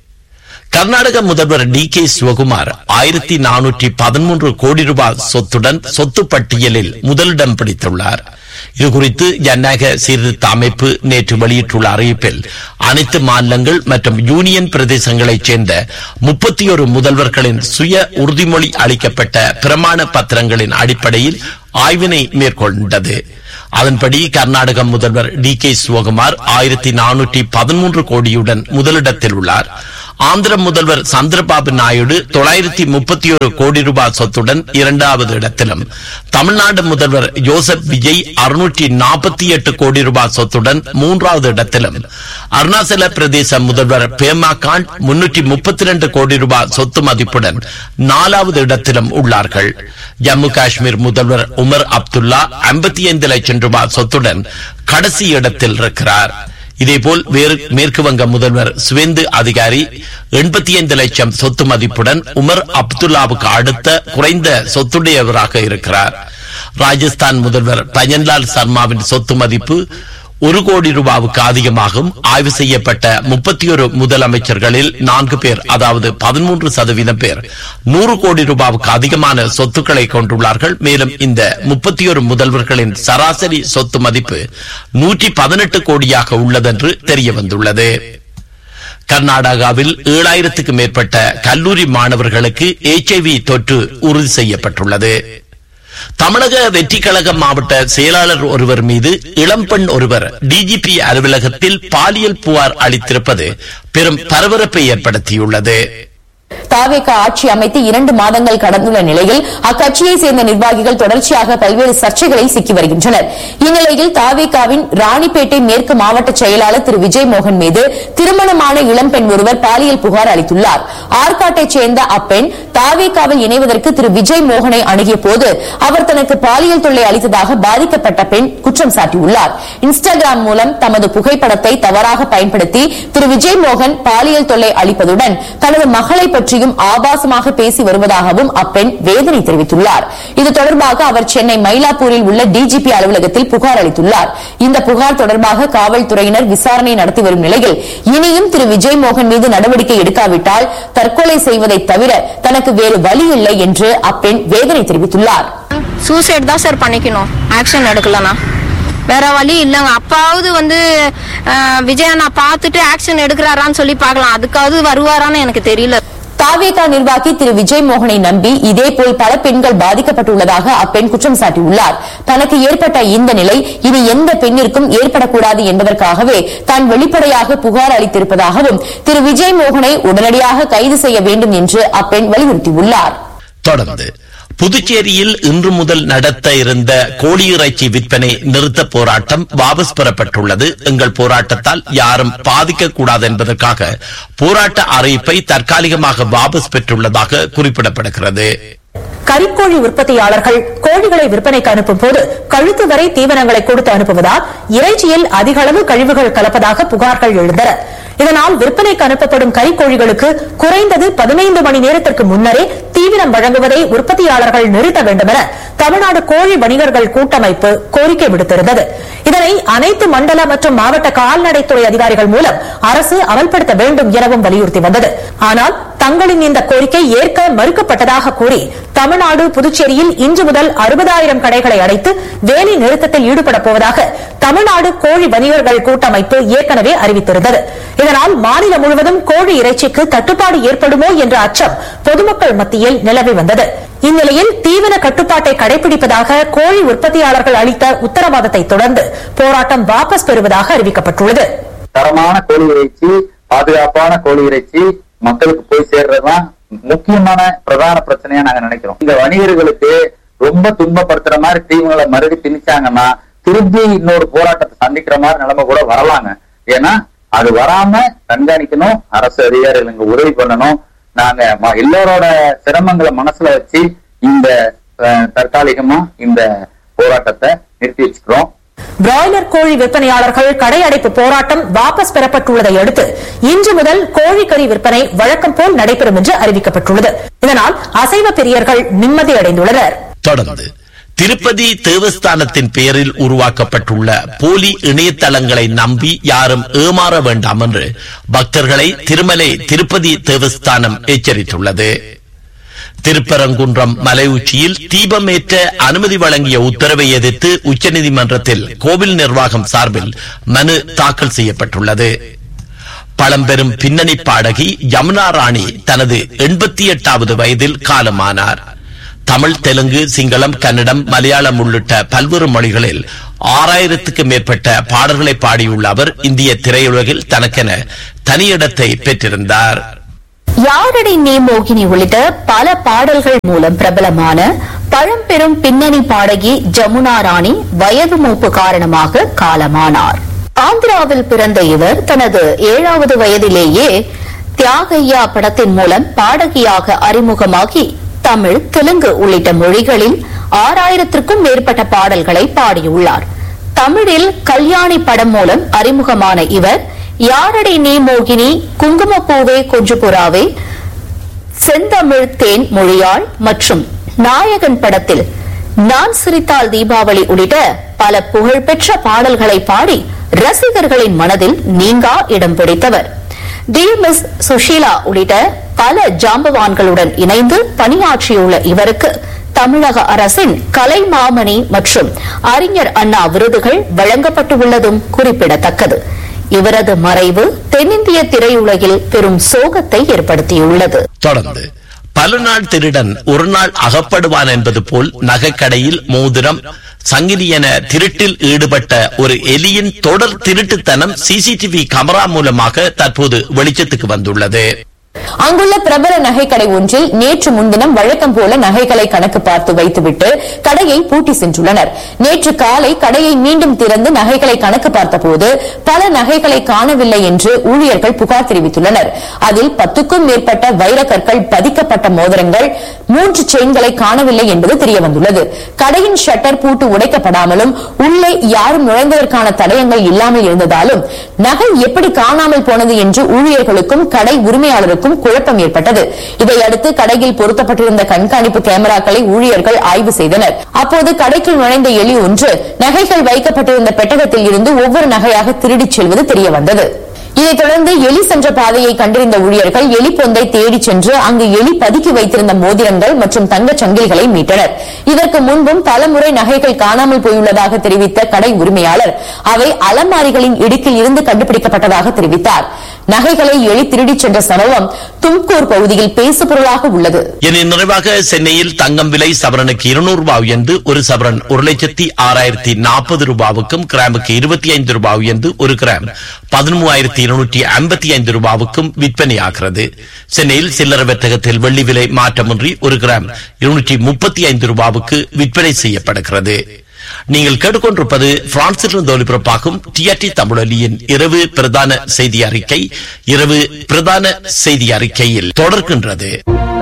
கர்நாடக முதல்வர் டி கே சிவகுமார் ஆயிரத்தி நானூற்றி பதிமூன்று கோடி ரூபாய் சொத்துடன் சொத்து பட்டியலில் முதலிடம் பிடித்துள்ளார் இதுகுறித்து ஜனநாயக சீர்திருத்த அமைப்பு நேற்று வெளியிட்டுள்ள அறிவிப்பில் அனைத்து மாநிலங்கள் மற்றும் யூனியன் பிரதேசங்களைச் சேர்ந்த முப்பத்தி ஒரு முதல்வர்களின் சுய உறுதிமொழி அளிக்கப்பட்ட பிரமாண பத்திரங்களின் அடிப்படையில் ஆய்வினை மேற்கொண்டது அதன்படி கர்நாடக முதல்வர் டி கே சிவகுமார் ஆயிரத்தி நானூற்றி பதிமூன்று கோடியுடன் முதலிடத்தில் உள்ளார் ஆந்திர முதல்வர் சந்திரபாபு நாயுடு தொள்ளாயிரத்தி முப்பத்தி ஒரு கோடி ரூபாய் சொத்துடன் இரண்டாவது இடத்திலும் தமிழ்நாடு முதல்வர் ஜோசப் விஜய் அறுநூற்றி நாற்பத்தி எட்டு கோடி ரூபாய் சொத்துடன் மூன்றாவது இடத்திலும் அருணாச்சல பிரதேச முதல்வர் பேமா காண்ட் முன்னூற்றி முப்பத்தி இரண்டு கோடி ரூபாய் சொத்து மதிப்புடன் நாலாவது இடத்திலும் உள்ளார்கள் ஜம்மு காஷ்மீர் முதல்வர் உமர் அப்துல்லா ஐம்பத்தி ஐந்து லட்சம் ரூபாய் சொத்துடன் கடைசி இடத்தில் இருக்கிறார் இதேபோல் வேறு மேற்கு வங்க முதல்வர் சுவேந்து அதிகாரி எண்பத்தி ஐந்து லட்சம் சொத்து மதிப்புடன் உமர் அப்துல்லாவுக்கு அடுத்த குறைந்த சொத்துடையவராக இருக்கிறார் ராஜஸ்தான் முதல்வர் பஜன்லால் சர்மாவின் சொத்து மதிப்பு ஒரு கோடி ரூபாவுக்கு அதிகமாகும் ஆய்வு செய்யப்பட்ட முப்பத்தி ஒரு முதலமைச்சர்களில் நான்கு பேர் அதாவது பதிமூன்று சதவீதம் பேர் நூறு கோடி ரூபாவுக்கு அதிகமான சொத்துக்களை கொண்டுள்ளார்கள் மேலும் இந்த முப்பத்தி ஒரு முதல்வர்களின் சராசரி சொத்து மதிப்பு நூற்றி பதினெட்டு கோடியாக உள்ளதென்று தெரிய வந்துள்ளது கர்நாடகாவில் ஏழாயிரத்துக்கு மேற்பட்ட கல்லூரி மாணவர்களுக்கு எச்ஐவி தொற்று உறுதி செய்யப்பட்டுள்ளது தமிழக வெற்றி கழக மாவட்ட செயலாளர் ஒருவர் மீது இளம்பெண் ஒருவர் டிஜிபி அலுவலகத்தில் பாலியல் புகார் அளித்திருப்பது பெரும் பரபரப்பை ஏற்படுத்தியுள்ளது தாவேக ஆட்சி அமைத்து இரண்டு மாதங்கள் கடந்துள்ள நிலையில் அக்கட்சியை சேர்ந்த நிர்வாகிகள் தொடர்ச்சியாக பல்வேறு சர்ச்சைகளை சிக்கி வருகின்றனர் இந்நிலையில் தாவேகாவின் ராணிப்பேட்டை மேற்கு மாவட்ட செயலாளர் திரு விஜய் மோகன் மீது திருமணமான இளம்பெண் ஒருவர் பாலியல் புகார் அளித்துள்ளார் ஆற்காட்டைச் சேர்ந்த அப்பெண் தாவேகாவில் இணைவதற்கு திரு விஜய் மோகனை அணுகிய போது அவர் தனக்கு பாலியல் தொல்லை அளித்ததாக பாதிக்கப்பட்ட பெண் குற்றம் சாட்டியுள்ளார் இன்ஸ்டாகிராம் மூலம் தமது புகைப்படத்தை தவறாக பயன்படுத்தி திரு விஜய் மோகன் பாலியல் தொல்லை அளிப்பதுடன் தனது மகளை பற்றியும் ஆபாசமாக பேசி வருவதாகவும் அப்பெண் வேதனை தெரிவித்துள்ளார் இது தொடர்பாக அவர் சென்னை மயிலாப்பூரில் உள்ள டிஜிபி அலுவலகத்தில் புகார் அளித்துள்ளார் இந்த புகார் தொடர்பாக காவல்துறையினர் விசாரணை நடத்தி வரும் நிலையில் இனியும் திரு விஜய் மோகன் மீது நடவடிக்கை எடுக்காவிட்டால் தற்கொலை செய்வதை தவிர தனக்கு வேறு வழி இல்லை என்று அப்பெண் வேதனை தெரிவித்துள்ளார் சூசைட் தான் சார் பண்ணிக்கணும் ஆக்ஷன் எடுக்கலனா வேற வழி இல்லைங்க அப்பாவது வந்து அஹ், விஜய் அண்ணா பார்த்துட்டு ஆக்ஷன் எடுக்கிறாரான்னு சொல்லி பார்க்கலாம் அதுக்காவது வருவாரான்னு எனக்கு தெரியல தாவேகா நிர்வாகி திரு விஜய் மோகனை நம்பி இதேபோல் பல பெண்கள் பாதிக்கப்பட்டுள்ளதாக அப்பெண் குற்றம் சாட்டியுள்ளார் தனக்கு ஏற்பட்ட இந்த நிலை இனி எந்த பெண்ணிற்கும் ஏற்படக்கூடாது என்பதற்காகவே தான் வெளிப்படையாக புகார் அளித்திருப்பதாகவும் திரு விஜய் மோகனை உடனடியாக கைது செய்ய வேண்டும் என்று அப்பெண் வலியுறுத்தியுள்ளார் தொடர்ந்து புதுச்சேரியில் இன்று முதல் நடத்த இருந்த கோழி இறைச்சி விற்பனை நிறுத்த போராட்டம் வாபஸ் பெறப்பட்டுள்ளது எங்கள் போராட்டத்தால் யாரும் பாதிக்க கூடாது என்பதற்காக போராட்ட அறிவிப்பை தற்காலிகமாக வாபஸ் பெற்றுள்ளதாக குறிப்பிடப்படுகிறது கறிக்கோழி உற்பத்தியாளர்கள் கோழிகளை விற்பனைக்கு அனுப்பும் போது கழுத்து வரை தீவனங்களை கொடுத்து அனுப்புவதால் இறைச்சியில் அதிக அளவு கழிவுகள் கலப்பதாக புகார்கள் எழுந்தன இதனால் விற்பனைக்கு அனுப்பப்படும் கறிக்கோழிகளுக்கு குறைந்தது பதினைந்து மணி நேரத்திற்கு முன்னரே தீவனம் வழங்குவதை உற்பத்தியாளர்கள் நிறுத்த வேண்டும் என தமிழ்நாடு கோழி வணிகர்கள் கூட்டமைப்பு கோரிக்கை விடுத்திருந்தது இதனை அனைத்து மண்டல மற்றும் மாவட்ட கால்நடைத்துறை அதிகாரிகள் மூலம் அரசு அமல்படுத்த வேண்டும் எனவும் வலியுறுத்தி வந்தது ஆனால் தங்களின் இந்த கோரிக்கை ஏற்க மறுக்கப்பட்டதாக கூறி தமிழ்நாடு புதுச்சேரியில் இன்று முதல் அறுபதாயிரம் கடைகளை அடைத்து வேலை நிறுத்தத்தில் ஈடுபடப் போவதாக தமிழ்நாடு கோழி வணிகர்கள் கூட்டமைப்பு ஏற்கனவே அறிவித்திருந்தது இதனால் மாநிலம் முழுவதும் கோழி இறைச்சிக்கு தட்டுப்பாடு ஏற்படுமோ என்ற அச்சம் பொதுமக்கள் மத்தியில் நிலவி வந்தது இந்நிலையில் தீவன கட்டுப்பாட்டை கடைபிடிப்பதாக கோழி உற்பத்தியாளர்கள் அளித்த உத்தரவாதத்தை தொடர்ந்து போராட்டம் வாபஸ் பெறுவதாக அறிவிக்கப்பட்டுள்ளது தரமான கோழி இறைச்சி பாதுகாப்பான கோழி இறைச்சி மக்களுக்கு போய் சேர்றதுதான் முக்கியமான பிரதான பிரச்சனையா நாங்க நினைக்கிறோம் இந்த வணிகர்களுக்கு ரொம்ப துன்பப்படுத்துற மாதிரி தீவனங்களை மறுபடி திணிச்சாங்கன்னா திருப்பி இன்னொரு போராட்டத்தை சந்திக்கிற மாதிரி நிலைமை கூட வரலாங்க ஏன்னா அது வராம கண்காணிக்கணும் அரசு அதிகாரிகள் இங்க உதவி பண்ணணும் நாங்க ம- எல்லாரோட சிரமங்களை மனசுல வச்சு இந்த அஹ், தற்காலிகமா இந்த போராட்டத்தை நிறுத்தி வச்சுக்கிறோம் பிராய்லர் கோழி விற்பனையாளர்கள் கடையடைப்பு போராட்டம் வாபஸ் பெறப்பட்டுள்ளதை அடுத்து இன்று முதல் கோழிக்கறி விற்பனை வழக்கம் போல் நடைபெறும் என்று அறிவிக்கப்பட்டுள்ளது இதனால் அசைவ பிரியர்கள் நிம்மதி அடைந்துள்ளனர் தொடர்ந்து திருப்பதி தேவஸ்தானத்தின் பெயரில் உருவாக்கப்பட்டுள்ள போலி இணையதளங்களை நம்பி யாரும் ஏமாற வேண்டாம் என்று பக்தர்களை திருமலை திருப்பதி தேவஸ்தானம் எச்சரித்துள்ளது திருப்பரங்குன்றம் மலை உச்சியில் தீபமேற்ற அனுமதி வழங்கிய உத்தரவை எதிர்த்து உச்சநீதிமன்றத்தில் கோவில் நிர்வாகம் சார்பில் மனு தாக்கல் செய்யப்பட்டுள்ளது பழம்பெரும் பின்னணி பாடகி யமுனா ராணி தனது எண்பத்தி எட்டாவது வயதில் காலமானார் தமிழ் தெலுங்கு சிங்களம் கன்னடம் மலையாளம் உள்ளிட்ட பல்வேறு மொழிகளில் ஆறாயிரத்துக்கு மேற்பட்ட பாடல்களை பாடியுள்ள அவர் இந்திய திரையுலகில் தனக்கென தனியிடத்தை பெற்றிருந்தார் யாரடி நீ மோகினி உள்ளிட்ட பல பாடல்கள் மூலம் பிரபலமான பழம்பெரும் பின்னணி பாடகி ஜமுனா ராணி வயது மூப்பு காரணமாக காலமானார் ஆந்திராவில் பிறந்த இவர் தனது ஏழாவது வயதிலேயே தியாகையா படத்தின் மூலம் பாடகியாக அறிமுகமாகி தமிழ் தெலுங்கு உள்ளிட்ட மொழிகளில் ஆறாயிரத்திற்கும் மேற்பட்ட பாடல்களை பாடியுள்ளார் தமிழில் கல்யாணி படம் மூலம் அறிமுகமான இவர் யாரடி நீ மோகினி குங்குமப்பூவே கொஞ்சுபுறாவே செந்தமிழ் தேன் மொழியாள் மற்றும் நாயகன் படத்தில் நான் சிரித்தால் தீபாவளி உள்ளிட்ட பல புகழ்பெற்ற பாடல்களை பாடி ரசிகர்களின் மனதில் நீங்கா இடம் பிடித்தவர் டிஎம்எஸ் சுஷீலா உள்ளிட்ட பல ஜாம்பவான்களுடன் இணைந்து பணியாற்றியுள்ள இவருக்கு தமிழக அரசின் கலைமாமணி மற்றும் அறிஞர் அண்ணா விருதுகள் வழங்கப்பட்டுள்ளதும் குறிப்பிடத்தக்கது இவரது மறைவு தென்னிந்திய திரையுலகில் பெரும் சோகத்தை ஏற்படுத்தியுள்ளது தொடர்ந்து பல நாள் திருடன் ஒரு நாள் அகப்படுவான் என்பது போல் நகைக்கடையில் மோதிரம் சங்கிலி என திருட்டில் ஈடுபட்ட ஒரு எலியின் தொடர் திருட்டுத்தனம் சிசிடிவி கேமரா மூலமாக தற்போது வெளிச்சத்துக்கு வந்துள்ளது அங்குள்ள பிரபல நகைக்கடை ஒன்றில் நேற்று முன்தினம் வழக்கம் போல நகைகளை கணக்கு பார்த்து வைத்துவிட்டு கடையை பூட்டி சென்றுள்ளனர் நேற்று காலை கடையை மீண்டும் திறந்து நகைகளை கணக்கு பார்த்தபோது பல நகைகளை காணவில்லை என்று ஊழியர்கள் புகார் தெரிவித்துள்ளனர் அதில் பத்துக்கும் மேற்பட்ட வைரக்கற்கள் பதிக்கப்பட்ட மோதிரங்கள் மூன்று செயின்களை காணவில்லை என்பது தெரியவந்துள்ளது கடையின் ஷட்டர் பூட்டு உடைக்கப்படாமலும் உள்ளே யாரும் நுழைந்ததற்கான தடயங்கள் இல்லாமல் இருந்ததாலும் நகை எப்படி காணாமல் போனது என்று ஊழியர்களுக்கும் கடை உரிமையாளருக்கும் குழப்பம் ஏற்பட்டது இதையடுத்து கடையில் பொருத்தப்பட்டிருந்த கண்காணிப்பு கேமராக்களை ஊழியர்கள் ஆய்வு செய்தனர் அப்போது கடைக்குள் நுழைந்த எலி ஒன்று நகைகள் வைக்கப்பட்டிருந்த பெட்டகத்தில் இருந்து ஒவ்வொரு நகையாக திருடிச் செல்வது தெரியவந்தது இதைத் தொடர்ந்து எலி சென்ற பாதையை கண்டறிந்த ஊழியர்கள் எலி பொந்தை தேடிச் சென்று அங்கு எலி பதுக்கி வைத்திருந்த மோதிரங்கள் மற்றும் தங்கச் சங்கிலிகளை மீட்டனர் இதற்கு முன்பும் பலமுறை நகைகள் காணாமல் போயுள்ளதாக தெரிவித்த கடை உரிமையாளர் அவை அலமாரிகளின் இடுக்கில் இருந்து கண்டுபிடிக்கப்பட்டதாக தெரிவித்தார் நகைகளை எலி திருடிச் சென்ற சம்பவம் தும்கூர் பகுதியில் பேசுபொருளாக உள்ளது இனி நிறைவாக சென்னையில் தங்கம் விலை சவரனுக்கு இருநூறு ரூபாய் என்று ஒரு சவரன் ஒரு லட்சத்தி ஆறாயிரத்தி நாற்பது ரூபாவுக்கும் கிராமுக்கு இருபத்தி ஐந்து ரூபாய் என்று ஒரு கிராம் பதிமூவாயிரத்தி இருநூற்றி ஐம்பத்தி ஐந்து ரூபாவுக்கும் விற்பனையாகிறது சென்னையில் சில்லறை வர்த்தகத்தில் வெள்ளி விலை மாற்றமின்றி ஒரு கிராம் இருநூற்றி முப்பத்தி ஐந்து ரூபாவுக்கு விற்பனை செய்யப்படுகிறது நீங்கள் கேட்டுக்கொண்டிருப்பது பிரான்சிலிருந்து ஒலிபரப்பாகும் டிஆர்டி தமிழொலியின் இரவு பிரதான செய்தி அறிக்கை இரவு பிரதான செய்தி அறிக்கையில் தொடர்கின்றது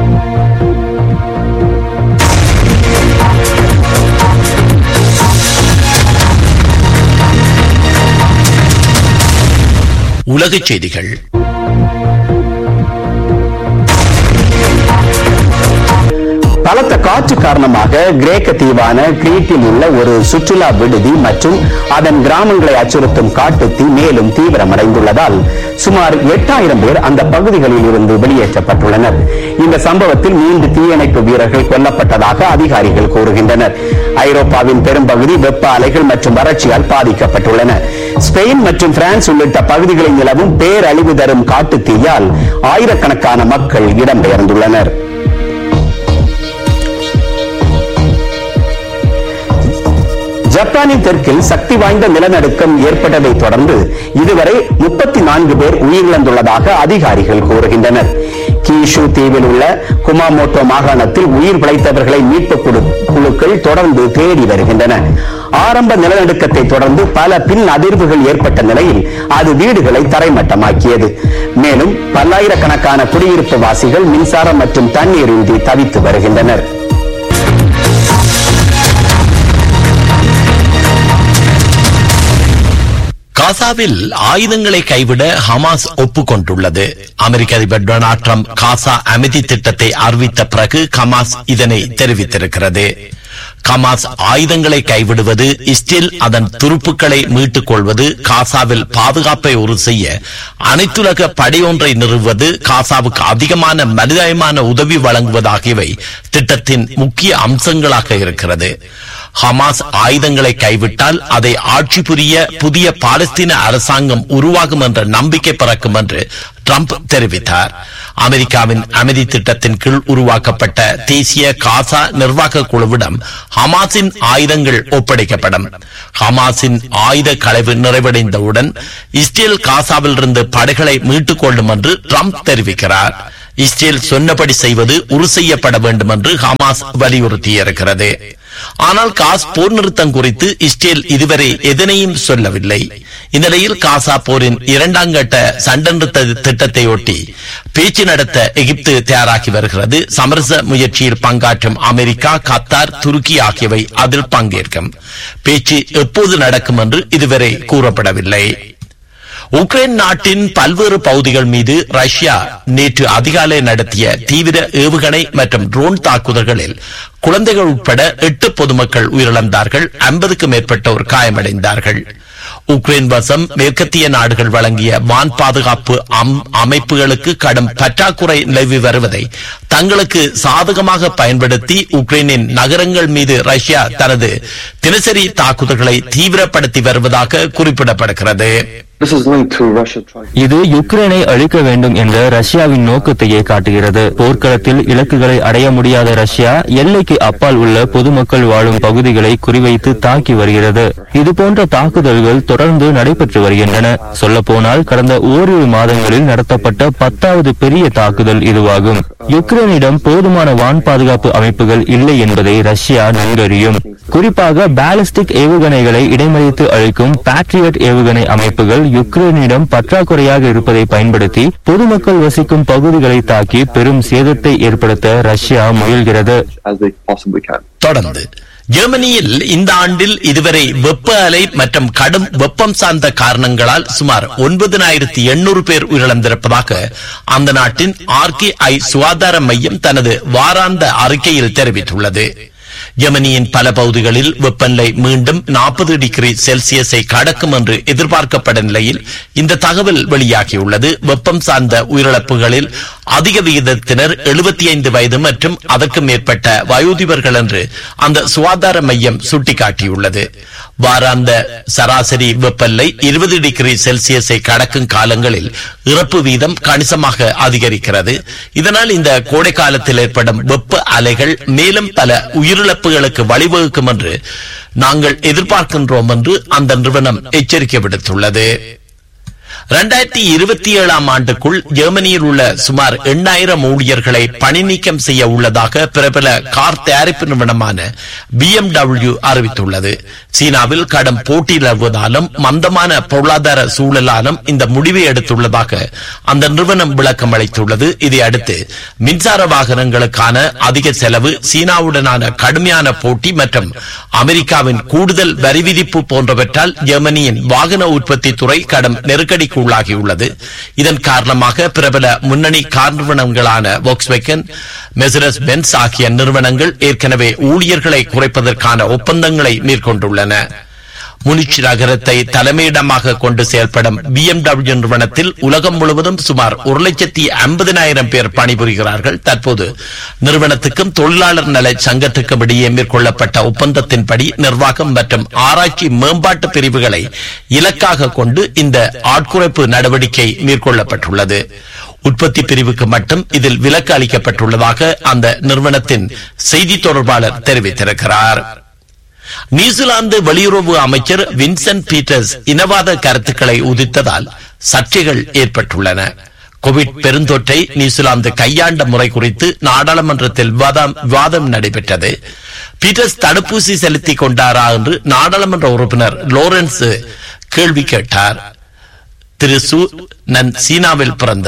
உலகச் செய்திகள் பலத்த காற்று காரணமாக கிரேக்க தீவான கிரீட்டில் உள்ள ஒரு சுற்றுலா விடுதி மற்றும் அதன் கிராமங்களை அச்சுறுத்தும் காட்டுத்தீ மேலும் தீவிரமடைந்துள்ளதால் சுமார் எட்டாயிரம் பேர் அந்த பகுதிகளில் இருந்து வெளியேற்றப்பட்டுள்ளனர் இந்த சம்பவத்தில் மூன்று தீயணைப்பு வீரர்கள் கொல்லப்பட்டதாக அதிகாரிகள் கூறுகின்றனர் ஐரோப்பாவின் பெரும்பகுதி வெப்ப அலைகள் மற்றும் வறட்சியால் பாதிக்கப்பட்டுள்ளன ஸ்பெயின் மற்றும் பிரான்ஸ் உள்ளிட்ட பகுதிகளில் நிலவும் பேரழிவு தரும் காட்டுத்தீயால் ஆயிரக்கணக்கான மக்கள் இடம்பெயர்ந்துள்ளனர் ஜப்பானின் தெற்கில் சக்தி வாய்ந்த நிலநடுக்கம் ஏற்பட்டதை தொடர்ந்து இதுவரை முப்பத்தி நான்கு பேர் உயிரிழந்துள்ளதாக அதிகாரிகள் கூறுகின்றனர் கீஷு தீவில் உள்ள குமாமோட்டோ மாகாணத்தில் உயிர் பிழைத்தவர்களை மீட்பு குழு குழுக்கள் தொடர்ந்து தேடி வருகின்றன ஆரம்ப நிலநடுக்கத்தை தொடர்ந்து பல பின் அதிர்வுகள் ஏற்பட்ட நிலையில் அது வீடுகளை தரைமட்டமாக்கியது மேலும் பல்லாயிரக்கணக்கான குடியிருப்பு வாசிகள் மின்சாரம் மற்றும் தண்ணீரின்றி தவித்து வருகின்றனர் காசாவில் ஆயுதங்களை கைவிட ஹமாஸ் ஒப்புக்கொண்டுள்ளது அமெரிக்க அதிபர் டொனால்ட் ட்ரம்ப் காசா அமைதி திட்டத்தை அறிவித்த பிறகு ஹமாஸ் இதனை தெரிவித்திருக்கிறது ஹமாஸ் ஆயுதங்களை கைவிடுவது இஸ்ரேல் அதன் துருப்புக்களை மீட்டுக் கொள்வது காசாவில் பாதுகாப்பை உறுதி செய்ய அனைத்துலக படையொன்றை நிறுவுவது காசாவுக்கு அதிகமான மனிதாயமான உதவி வழங்குவது ஆகியவை திட்டத்தின் முக்கிய அம்சங்களாக இருக்கிறது ஹமாஸ் ஆயுதங்களை கைவிட்டால் அதை ஆட்சி புரிய புதிய பாலஸ்தீன அரசாங்கம் உருவாகும் என்ற நம்பிக்கை பிறக்கும் என்று ட்ரம்ப் தெரிவித்தார் அமெரிக்காவின் அமைதி திட்டத்தின் கீழ் உருவாக்கப்பட்ட தேசிய காசா நிர்வாக குழுவிடம் ஹமாஸின் ஆயுதங்கள் ஒப்படைக்கப்படும் ஹமாஸின் ஆயுத களைவு நிறைவடைந்தவுடன் இஸ்ரேல் காசாவில் இருந்து படைகளை மீட்டுக் கொள்ளும் என்று ட்ரம்ப் தெரிவிக்கிறார் இஸ்ரேல் சொன்னபடி செய்வது உறுதி செய்யப்பட வேண்டும் என்று ஹமாஸ் வலியுறுத்தியிருக்கிறது ஆனால் காஸ் போர் நிறுத்தம் குறித்து இஸ்ரேல் இதுவரை எதனையும் சொல்லவில்லை இந்நிலையில் காசா போரின் இரண்டாம் கட்ட சண்டை நிறுத்த திட்டத்தையொட்டி பேச்சு நடத்த எகிப்து தயாராகி வருகிறது சமரச முயற்சியில் பங்காற்றும் அமெரிக்கா கத்தார் துருக்கி ஆகியவை அதில் பங்கேற்கும் பேச்சு எப்போது நடக்கும் என்று இதுவரை கூறப்படவில்லை உக்ரைன் நாட்டின் பல்வேறு பகுதிகள் மீது ரஷ்யா நேற்று அதிகாலை நடத்திய தீவிர ஏவுகணை மற்றும் ட்ரோன் தாக்குதல்களில் குழந்தைகள் உட்பட எட்டு பொதுமக்கள் உயிரிழந்தார்கள் ஐம்பதுக்கும் மேற்பட்டோர் காயமடைந்தார்கள் உக்ரைன் வசம் மேற்கத்திய நாடுகள் வழங்கிய வான் பாதுகாப்பு அம்- அமைப்புகளுக்கு கடும் பற்றாக்குறை நிலவி வருவதை தங்களுக்கு சாதகமாக பயன்படுத்தி உக்ரைனின் நகரங்கள் மீது ரஷ்யா தனது தினசரி தாக்குதல்களை தீவிரப்படுத்தி வருவதாக குறிப்பிடப்படுகிறது இது யுக்ரைனை அழிக்க வேண்டும் என்ற ரஷ்யாவின் நோக்கத்தையே காட்டுகிறது போர்க்களத்தில் இலக்குகளை அடைய முடியாத ரஷ்யா எல்லைக்கு அப்பால் உள்ள பொதுமக்கள் வாழும் பகுதிகளை குறிவைத்து தாக்கி வருகிறது இதுபோன்ற தாக்குதல்கள் தொடர்ந்து நடைபெற்று வருகின்றன சொல்லப்போனால் கடந்த ஓரிரு மாதங்களில் நடத்தப்பட்ட பத்தாவது பெரிய தாக்குதல் இதுவாகும் யுக்ரைனிடம் போதுமான வான் பாதுகாப்பு அமைப்புகள் இல்லை என்பதை ரஷ்யா நன்கறியும் குறிப்பாக பாலிஸ்டிக் ஏவுகணைகளை இடைமறித்து அழிக்கும் பேட்ரியட் ஏவுகணை அமைப்புகள் யுக்ரைனிடம் பற்றாக்குறையாக இருப்பதை பயன்படுத்தி பொதுமக்கள் வசிக்கும் பகுதிகளை தாக்கி பெரும் சேதத்தை ஏற்படுத்த ரஷ்யா முயல்கிறது தொடர்ந்து ஜெர்மனியில் இந்த ஆண்டில் இதுவரை வெப்ப அலை மற்றும் கடும் வெப்பம் சார்ந்த காரணங்களால் சுமார் ஒன்பதினாயிரத்தி எண்ணூறு பேர் உயிரிழந்திருப்பதாக அந்த நாட்டின் ஆர்கே ஐ சுகாதார மையம் தனது வாராந்த அறிக்கையில் தெரிவித்துள்ளது ஜெர்மனியின் பல பகுதிகளில் வெப்பநிலை மீண்டும் நாற்பது டிகிரி செல்சியஸை கடக்கும் என்று எதிர்பார்க்கப்பட்ட நிலையில் இந்த தகவல் வெளியாகியுள்ளது வெப்பம் சார்ந்த உயிரிழப்புகளில் அதிக விகிதத்தினர் எழுபத்தி ஐந்து வயது மற்றும் அதற்கு மேற்பட்ட வயோதிபர்கள் என்று அந்த சுகாதார மையம் சுட்டிக்காட்டியுள்ளது வாராந்த சராசரி வெப்பநிலை இருபது டிகிரி செல்சியஸை கடக்கும் காலங்களில் இறப்பு வீதம் கணிசமாக அதிகரிக்கிறது இதனால் இந்த கோடை காலத்தில் ஏற்படும் வெப்ப அலைகள் மேலும் பல உயிரிழப்புகளுக்கு வழிவகுக்கும் என்று நாங்கள் எதிர்பார்க்கின்றோம் என்று அந்த நிறுவனம் எச்சரிக்கை விடுத்துள்ளது இரண்டாயிரத்தி இருபத்தி ஏழாம் ஆண்டுக்குள் ஜெர்மனியில் உள்ள சுமார் எண்ணாயிரம் ஊழியர்களை பணி நீக்கம் செய்ய உள்ளதாக பிரபல கார் தயாரிப்பு நிறுவனமான BMW அறிவித்துள்ளது சீனாவில் கடும் போட்டி நிலவுவதாலும் மந்தமான பொருளாதார சூழலாலும் இந்த முடிவை எடுத்துள்ளதாக அந்த நிறுவனம் விளக்கம் அளித்துள்ளது இதை அடுத்து மின்சார வாகனங்களுக்கான அதிக செலவு சீனாவுடனான கடுமையான போட்டி மற்றும் அமெரிக்காவின் கூடுதல் வரி விதிப்பு போன்றவற்றால் ஜெர்மனியின் வாகன உற்பத்தி துறை கடும் நெருக்கடிக்கு உள்ளாகியுள்ளது இதன் காரணமாக பிரபல முன்னணி கார் நிறுவனங்களான Volkswagen மெசரஸ் பென்ஸ் ஆகிய நிறுவனங்கள் ஏற்கனவே ஊழியர்களை குறைப்பதற்கான ஒப்பந்தங்களை மேற்கொண்டுள்ளன முனிச் நகரத்தை தலைமையிடமாக கொண்டு செயல்படும் BMW நிறுவனத்தில் உலகம் முழுவதும் சுமார் ஒரு லட்சத்தி ஐம்பதினாயிரம் பேர் பணிபுரிகிறார்கள் தற்போது நிறுவனத்துக்கும் தொழிலாளர் நல சங்கத்துக்கும் இடையே மேற்கொள்ளப்பட்ட ஒப்பந்தத்தின்படி நிர்வாகம் மற்றும் ஆராய்ச்சி மேம்பாட்டு பிரிவுகளை இலக்காக கொண்டு இந்த ஆட்குறைப்பு நடவடிக்கை மேற்கொள்ளப்பட்டுள்ளது உற்பத்தி பிரிவுக்கு மட்டும் இதில் விலக்கு அளிக்கப்பட்டுள்ளதாக அந்த நிறுவனத்தின் செய்தி தொடர்பாளர் தெரிவித்திருக்கிறார் நியூசிலாந்து வெளியுறவு அமைச்சர் வின்சென்ட் பீட்டர்ஸ் இனவாத கருத்துக்களை உதித்ததால் சர்ச்சைகள் ஏற்பட்டுள்ளன கோவிட் பெருந்தொற்றை நியூசிலாந்து கையாண்ட முறை குறித்து நாடாளுமன்றத்தில் விவாதம் விவாதம் நடைபெற்றது பீட்டர்ஸ் தடுப்பூசி செலுத்திக் கொண்டாரா என்று நாடாளுமன்ற உறுப்பினர் லோரன்ஸ் கேள்வி கேட்டார் திரு சு நன் சீனாவில் பிறந்தவர்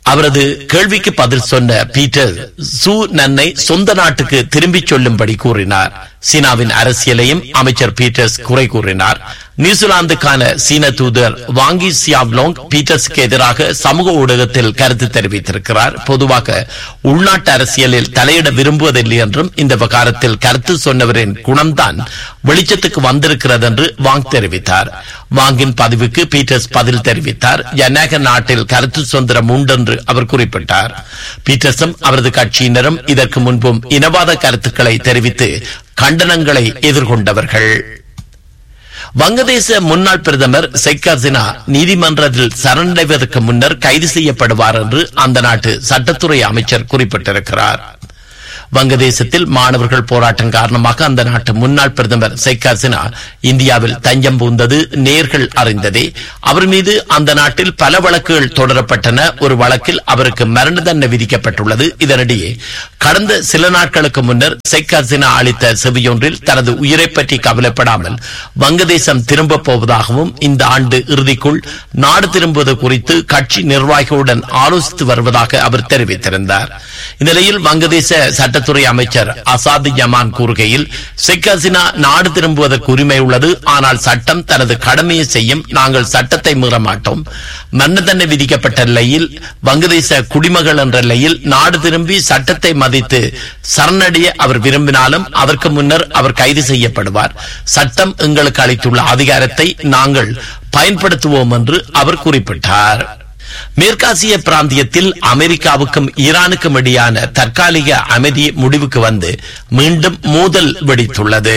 அவரது கேள்விக்கு பதில் சொன்ன பீட்டர் சூ நன்னை சொந்த நாட்டுக்கு திரும்பிச் சொல்லும்படி கூறினார் சீனாவின் அரசியலையும் அமைச்சர் பீட்டர்ஸ் குறை கூறினார் நியூசிலாந்துக்கான சீன தூதர் வாங்கி சியாவ்லோங் பீட்டர்ஸுக்கு எதிராக சமூக ஊடகத்தில் கருத்து தெரிவித்திருக்கிறார் பொதுவாக உள்நாட்டு அரசியலில் தலையிட விரும்புவதில்லை என்றும் இந்த விவகாரத்தில் கருத்து சொன்னவரின் குணம்தான் வெளிச்சத்துக்கு வந்திருக்கிறது என்று வாங் தெரிவித்தார் வாங்கின் பதிவுக்கு பீட்டர்ஸ் பதில் தெரிவித்தார் ஜனநாயக நாட்டில் கருத்து சுதந்திரம் உண்டென்று அவர் குறிப்பிட்டார் பீட்டர்ஸும் அவரது கட்சியினரும் இதற்கு முன்பும் இனவாத கருத்துக்களை தெரிவித்து கண்டனங்களை எதிர்கொண்டவர்கள் வங்கதேச முன்னாள் பிரதமர் ஷேக் ஹசீனா நீதிமன்றத்தில் சரணடைவதற்கு முன்னர் கைது செய்யப்படுவார் என்று அந்த நாட்டு சட்டத்துறை அமைச்சர் குறிப்பிட்டிருக்கிறார் வங்கதேசத்தில் மாணவர்கள் போராட்டம் காரணமாக அந்த நாட்டு முன்னாள் பிரதமர் ஷேக் ஹசீனா இந்தியாவில் தஞ்சம் பூந்தது நேர்கள் அறிந்ததே அவர் மீது அந்த நாட்டில் பல வழக்குகள் தொடரப்பட்டன ஒரு வழக்கில் அவருக்கு மரண தண்டனை விதிக்கப்பட்டுள்ளது இதனிடையே கடந்த சில நாட்களுக்கு முன்னர் ஷேக் ஹசீனா அளித்த செவியொன்றில் தனது உயிரை பற்றி கவலைப்படாமல் வங்கதேசம் திரும்பப் போவதாகவும் இந்த ஆண்டு இறுதிக்குள் நாடு திரும்புவது குறித்து கட்சி நிர்வாகிகளுடன் ஆலோசித்து வருவதாக அவர் தெரிவித்திருந்தார் இந்நிலையில் வங்கதேச சட்டத்துறை அமைச்சர் அசாதி ஜமான் கூறுகையில் ஷேக் ஹசீனா நாடு திரும்புவதற்கு உரிமை உள்ளது ஆனால் சட்டம் தனது கடமையை செய்யும் நாங்கள் சட்டத்தை மீற மாட்டோம் மரண தண்டனை விதிக்கப்பட்ட நிலையில் வங்கதேச குடிமகள் என்ற நிலையில் நாடு திரும்பி சட்டத்தை மதித்து சரணடைய அவர் விரும்பினாலும் அதற்கு முன்னர் அவர் கைது செய்யப்படுவார் சட்டம் எங்களுக்கு அளித்துள்ள அதிகாரத்தை நாங்கள் பயன்படுத்துவோம் என்று அவர் குறிப்பிட்டார் மேற்காசிய பிராந்தியத்தில் அமெரிக்காவுக்கும் ஈரானுக்கும் இடையான தற்காலிக அமைதி முடிவுக்கு வந்து மீண்டும் மோதல் வெடித்துள்ளது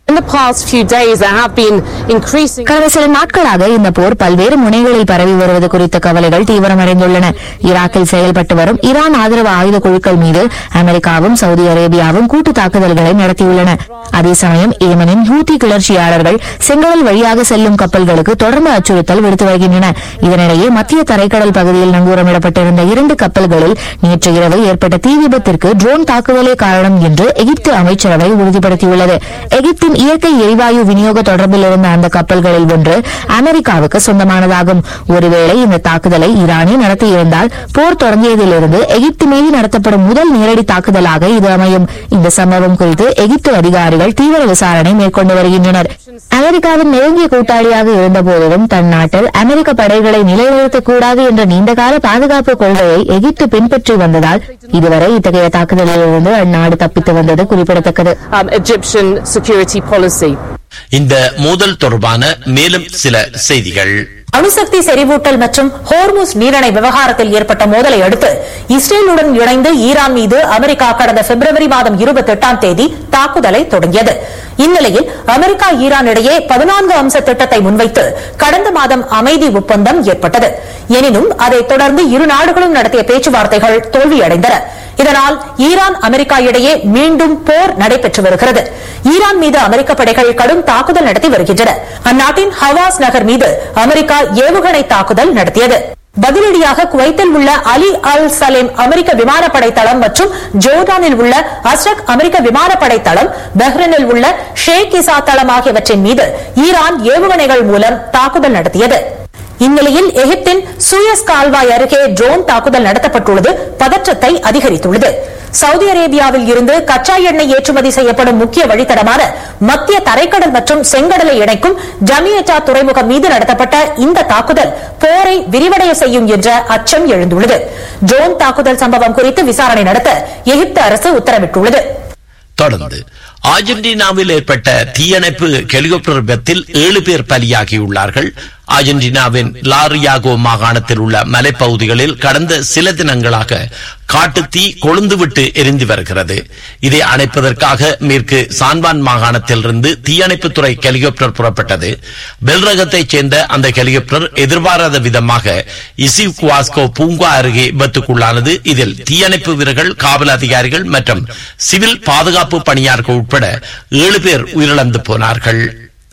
கடந்த சில நாட்களாக இந்த போர் பல்வேறு முனைகளில் பரவி வருவது குறித்த கவலைகள் தீவிரமடைந்துள்ளன ஈராக்கில் செயல்பட்டு வரும் ஈரான் ஆதரவு ஆயுத குழுக்கள் மீது அமெரிக்காவும் சவுதி அரேபியாவும் கூட்டு தாக்குதல்களை நடத்தியுள்ளன அதே சமயம் ஏமனின் ஹூத்தி கிளர்ச்சியாளர்கள் செங்கடல் வழியாக செல்லும் கப்பல்களுக்கு தொடர்ந்து அச்சுறுத்தல் விடுத்து வருகின்றன இதனிடையே மத்திய தரைக்கடல் பகுதியில் நங்கூரமிடப்பட்டிருந்த இரண்டு கப்பல்களில் நேற்று இரவு ஏற்பட்ட தீ விபத்திற்கு ட்ரோன் தாக்குதலே காரணம் என்று எகிப்து அமைச்சரவை உறுதிப்படுத்தியுள்ளது எகிப்தின் இயற்கை எரிவாயு விநியோக தொடர்பில் இருந்த அந்த கப்பல்களில் ஒன்று அமெரிக்காவுக்கு சொந்தமானதாகும் ஒருவேளை இந்த தாக்குதலை ஈரானே நடத்தியிருந்தால் போர் தொடங்கியதிலிருந்து எகிப்து மீது நடத்தப்படும் முதல் நேரடி தாக்குதலாக இது அமையும் இந்த சம்பவம் குறித்து எகிப்து அதிகாரிகள் தீவிர விசாரணை மேற்கொண்டு வருகின்றனர் அமெரிக்காவின் நெருங்கிய கூட்டாளியாக இருந்தபோதிலும் தன் நாட்டில் அமெரிக்க படைகளை நிலைநிறுத்தக்கூடாது என்ற நீண்டகால பாதுகாப்பு கொள்கையை எகிப்து பின்பற்றி வந்ததால் இதுவரை இத்தகைய தாக்குதலிலிருந்து அந்நாடு தப்பித்து வந்தது குறிப்பிடத்தக்கது இந்த மோதல் தொடர்பான மேலும் சில செய்திகள் அணுசக்தி செறிவூட்டல் மற்றும் ஹோர்முஸ் நீரிணை விவகாரத்தில் ஏற்பட்ட மோதலை அடுத்து இஸ்ரேலுடன் இணைந்து ஈரான் மீது அமெரிக்கா கடந்த பிப்ரவரி மாதம் இருபத்தி எட்டாம் தேதி தாக்குதலை தொடங்கியது இந்நிலையில் அமெரிக்கா ஈரான் இடையே பதினான்கு அம்ச திட்டத்தை முன்வைத்து கடந்த மாதம் அமைதி ஒப்பந்தம் ஏற்பட்டது எனினும் அதைத் தொடர்ந்து இரு நாடுகளும் நடத்திய பேச்சுவார்த்தைகள் தோல்வியடைந்தன இதனால் ஈரான் அமெரிக்கா இடையே மீண்டும் போர் நடைபெற்று வருகிறது ஈரான் மீது அமெரிக்க படைகள் கடும் தாக்குதல் நடத்தி வருகின்றன அந்நாட்டின் ஹவாஸ் நகர் மீது அமெரிக்கா ஏவுகணை தாக்குதல் நடத்தியது பதிலடியாக குவைத்தில் உள்ள அலி அல் சலேம் அமெரிக்க விமானப்படை தளம் மற்றும் ஜோர்டானில் உள்ள அஸ்ரக் அமெரிக்க விமானப்படை தளம் பஹ்ரைனில் உள்ள ஷேக் இசா தளம் ஆகியவற்றின் மீது ஈரான் ஏவுகணைகள் மூலம் தாக்குதல் நடத்தியது இந்நிலையில் எகிப்தின் சூயஸ் கால்வாய் அருகே ட்ரோன் தாக்குதல் நடத்தப்பட்டுள்ளது பதற்றத்தை அதிகரித்துள்ளது சவுதி அரேபியாவில் இருந்து கச்சா எண்ணெய் ஏற்றுமதி செய்யப்படும் முக்கிய வழித்தடமான மத்திய தரைக்கடல் மற்றும் செங்கடலை இணைக்கும் ஜமியட்டா துறைமுகம் மீது நடத்தப்பட்ட இந்த தாக்குதல் போரை விரிவடைய செய்யும் என்ற அச்சம் எழுந்துள்ளது ட்ரோன் தாக்குதல் சம்பவம் குறித்து விசாரணை நடத்த எகிப்து அரசு உத்தரவிட்டுள்ளது தொடர்ந்து அர்ஜென்டினாவில் ஏற்பட்ட தீயணைப்பு ஹெலிகாப்டர் விபத்தில் ஏழு பேர் பலியாகியுள்ளார்கள் அர்ஜென்டினாவின் லாரியாகோ மாகாணத்தில் உள்ள மலைப்பகுதிகளில் கடந்த சில தினங்களாக காட்டுத்தீ கொழுந்துவிட்டு எரிந்து வருகிறது இதை அணைப்பதற்காக மேற்கு சான்வான் மாகாணத்திலிருந்து தீயணைப்புத்துறை ஹெலிகாப்டர் புறப்பட்டது பெல்ரகத்தைச் சேர்ந்த அந்த ஹெலிகாப்டர் எதிர்பாராத விதமாக இசிவ் குவாஸ்கோ பூங்கா அருகே விபத்துக்குள்ளானது இதில் தீயணைப்பு வீரர்கள் காவல் அதிகாரிகள் மற்றும் சிவில் பாதுகாப்பு பணியாளர்கள் உட்பட ஏழு பேர் உயிரிழந்து போனார்கள்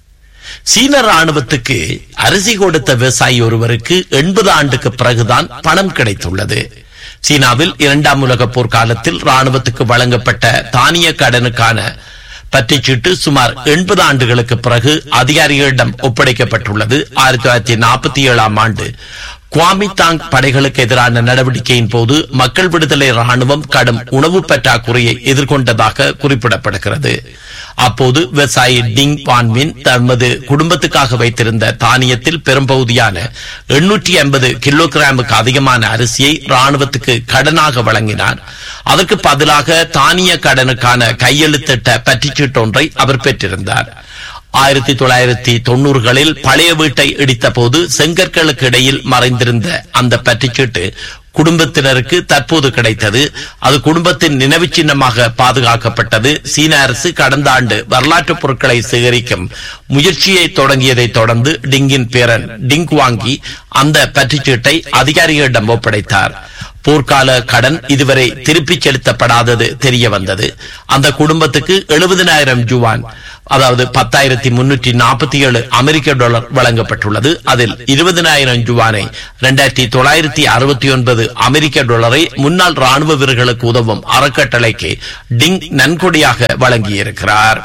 சீன ராணுவத்துக்கு அரிசி கொடுத்த விவசாயி ஒருவருக்கு எண்பது ஆண்டுக்கு பிறகுதான் பணம் கிடைத்துள்ளது சீனாவில் இரண்டாம் உலக போர் காலத்தில் ராணுவத்துக்கு வழங்கப்பட்ட தானிய கடனுக்கான பற்றிச்சீட்டு சுமார் எண்பது ஆண்டுகளுக்கு பிறகு அதிகாரிகளிடம் ஒப்படைக்கப்பட்டுள்ளது ஆயிரத்தி தொள்ளாயிரத்தி நாற்பத்தி ஏழாம் ஆண்டு குவாமித்தாங் படைகளுக்கு எதிரான நடவடிக்கையின் போது மக்கள் விடுதலை ராணுவம் கடும் உணவு பற்றாக்குறையை எதிர்கொண்டதாக குறிப்பிடப்படுகிறது அப்போது விவசாயி டிங் பான்மின் தமது குடும்பத்துக்காக வைத்திருந்த தானியத்தில் பெரும்பகுதியான எண்ணூற்றி ஐம்பது கிலோகிராமுக்கு அதிகமான அரிசியை ராணுவத்துக்கு கடனாக வழங்கினார் அதற்கு பதிலாக தானிய கடனுக்கான கையெழுத்திட்ட பற்றிச்சீட்டு ஒன்றை அவர் பெற்றிருந்தார் ஆயிரத்தி தொள்ளாயிரத்தி தொண்ணூறுகளில் பழைய வீட்டை இடித்த போது செங்கற்களுக்கு இடையில் மறைந்திருந்த அந்த பற்றிச்சீட்டு குடும்பத்தினருக்கு தற்போது கிடைத்தது அது குடும்பத்தின் நினைவு சின்னமாக பாதுகாக்கப்பட்டது சீன அரசு கடந்த ஆண்டு வரலாற்று பொருட்களை சேகரிக்கும் முயற்சியை தொடங்கியதை தொடர்ந்து டிங்கின் பேரன் டிங் வாங்கி அந்த பற்றிச்சீட்டை அதிகாரிகளிடம் ஒப்படைத்தார் போர்க்கால கடன் இதுவரை திருப்பிச் செலுத்தப்படாதது தெரிய வந்தது அந்த குடும்பத்துக்கு எழுபதினாயிரம் ஜுவான் அதாவது பத்தாயிரத்தி முன்னூற்றி நாற்பத்தி ஏழு அமெரிக்க டாலர் வழங்கப்பட்டுள்ளது அதில் இருபதினாயிரம் ஜுவானை இரண்டாயிரத்தி தொள்ளாயிரத்தி அறுபத்தி ஒன்பது அமெரிக்க டாலரை முன்னாள் ராணுவ வீரர்களுக்கு உதவும் அறக்கட்டளைக்கு டிங் நன்கொடையாக வழங்கியிருக்கிறார்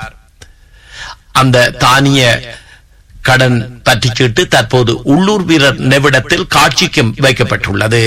அந்த தானிய கடன் பற்றிச்சீட்டு தற்போது உள்ளூர் வீரர் நிவிடத்தில் காட்சிக்கும் வைக்கப்பட்டுள்ளது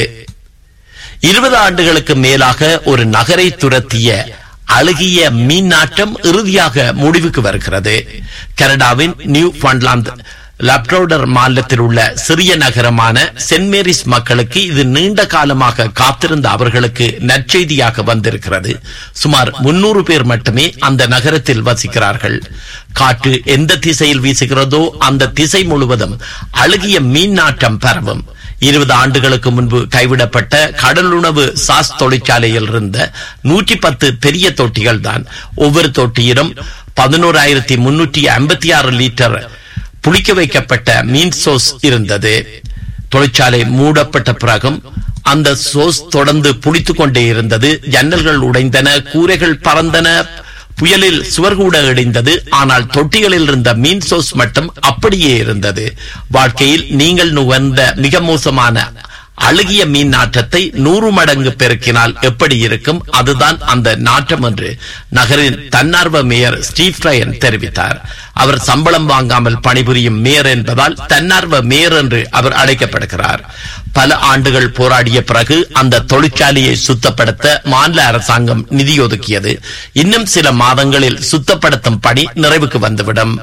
இருபது ஆண்டுகளுக்கு மேலாக ஒரு நகரை துரத்திய அழகிய மீன் நாட்டம் இறுதியாக முடிவுக்கு வருகிறது கனடாவின் நியூ பண்ட்லாந்து லப்டோடர் மாநிலத்தில் உள்ள சிறிய நகரமான சென்ட் மேரிஸ் மக்களுக்கு இது நீண்ட காலமாக காத்திருந்த அவர்களுக்கு நற்செய்தியாக வந்திருக்கிறது சுமார் முன்னூறு பேர் மட்டுமே அந்த நகரத்தில் வசிக்கிறார்கள் காற்று எந்த திசையில் வீசுகிறதோ அந்த திசை முழுவதும் அழகிய மீன் நாட்டம் பரவும் இருபது ஆண்டுகளுக்கு முன்பு கைவிடப்பட்ட கடலுணவு சாஸ் தொழிற்சாலையில் இருந்த நூற்றி பத்து பெரிய தொட்டிகள் தான் ஒவ்வொரு தொட்டியிலும் பதினோராயிரத்தி முன்னூற்றி ஐம்பத்தி ஆறு லிட்டர் புளிக்க வைக்கப்பட்ட மீன் சோஸ் இருந்தது தொழிற்சாலை மூடப்பட்ட பிறகும் அந்த சோஸ் தொடர்ந்து புளித்துக் கொண்டே இருந்தது ஜன்னல்கள் உடைந்தன கூரைகள் பறந்தன புயலில் சுவர் கூட இடிந்தது ஆனால் தொட்டிகளில் இருந்த மீன் சோஸ் மட்டும் அப்படியே இருந்தது வாழ்க்கையில் நீங்கள் நுகர்ந்த மிக மோசமான அழுகிய மீன் நாற்றத்தை நூறு மடங்கு பெருக்கினால் எப்படி இருக்கும் அதுதான் அந்த நாற்றம் என்று நகரின் தன்னார்வ மேயர் ஸ்டீவ் ரயன் தெரிவித்தார் அவர் சம்பளம் வாங்காமல் பணிபுரியும் மேயர் என்பதால் தன்னார்வ மேயர் என்று அவர் அழைக்கப்படுகிறார் பல ஆண்டுகள் போராடிய பிறகு அந்த தொழிற்சாலையை சுத்தப்படுத்த மாநில அரசாங்கம் நிதி ஒதுக்கியது இன்னும் சில மாதங்களில் சுத்தப்படுத்தும் பணி நிறைவுக்கு வந்துவிடும்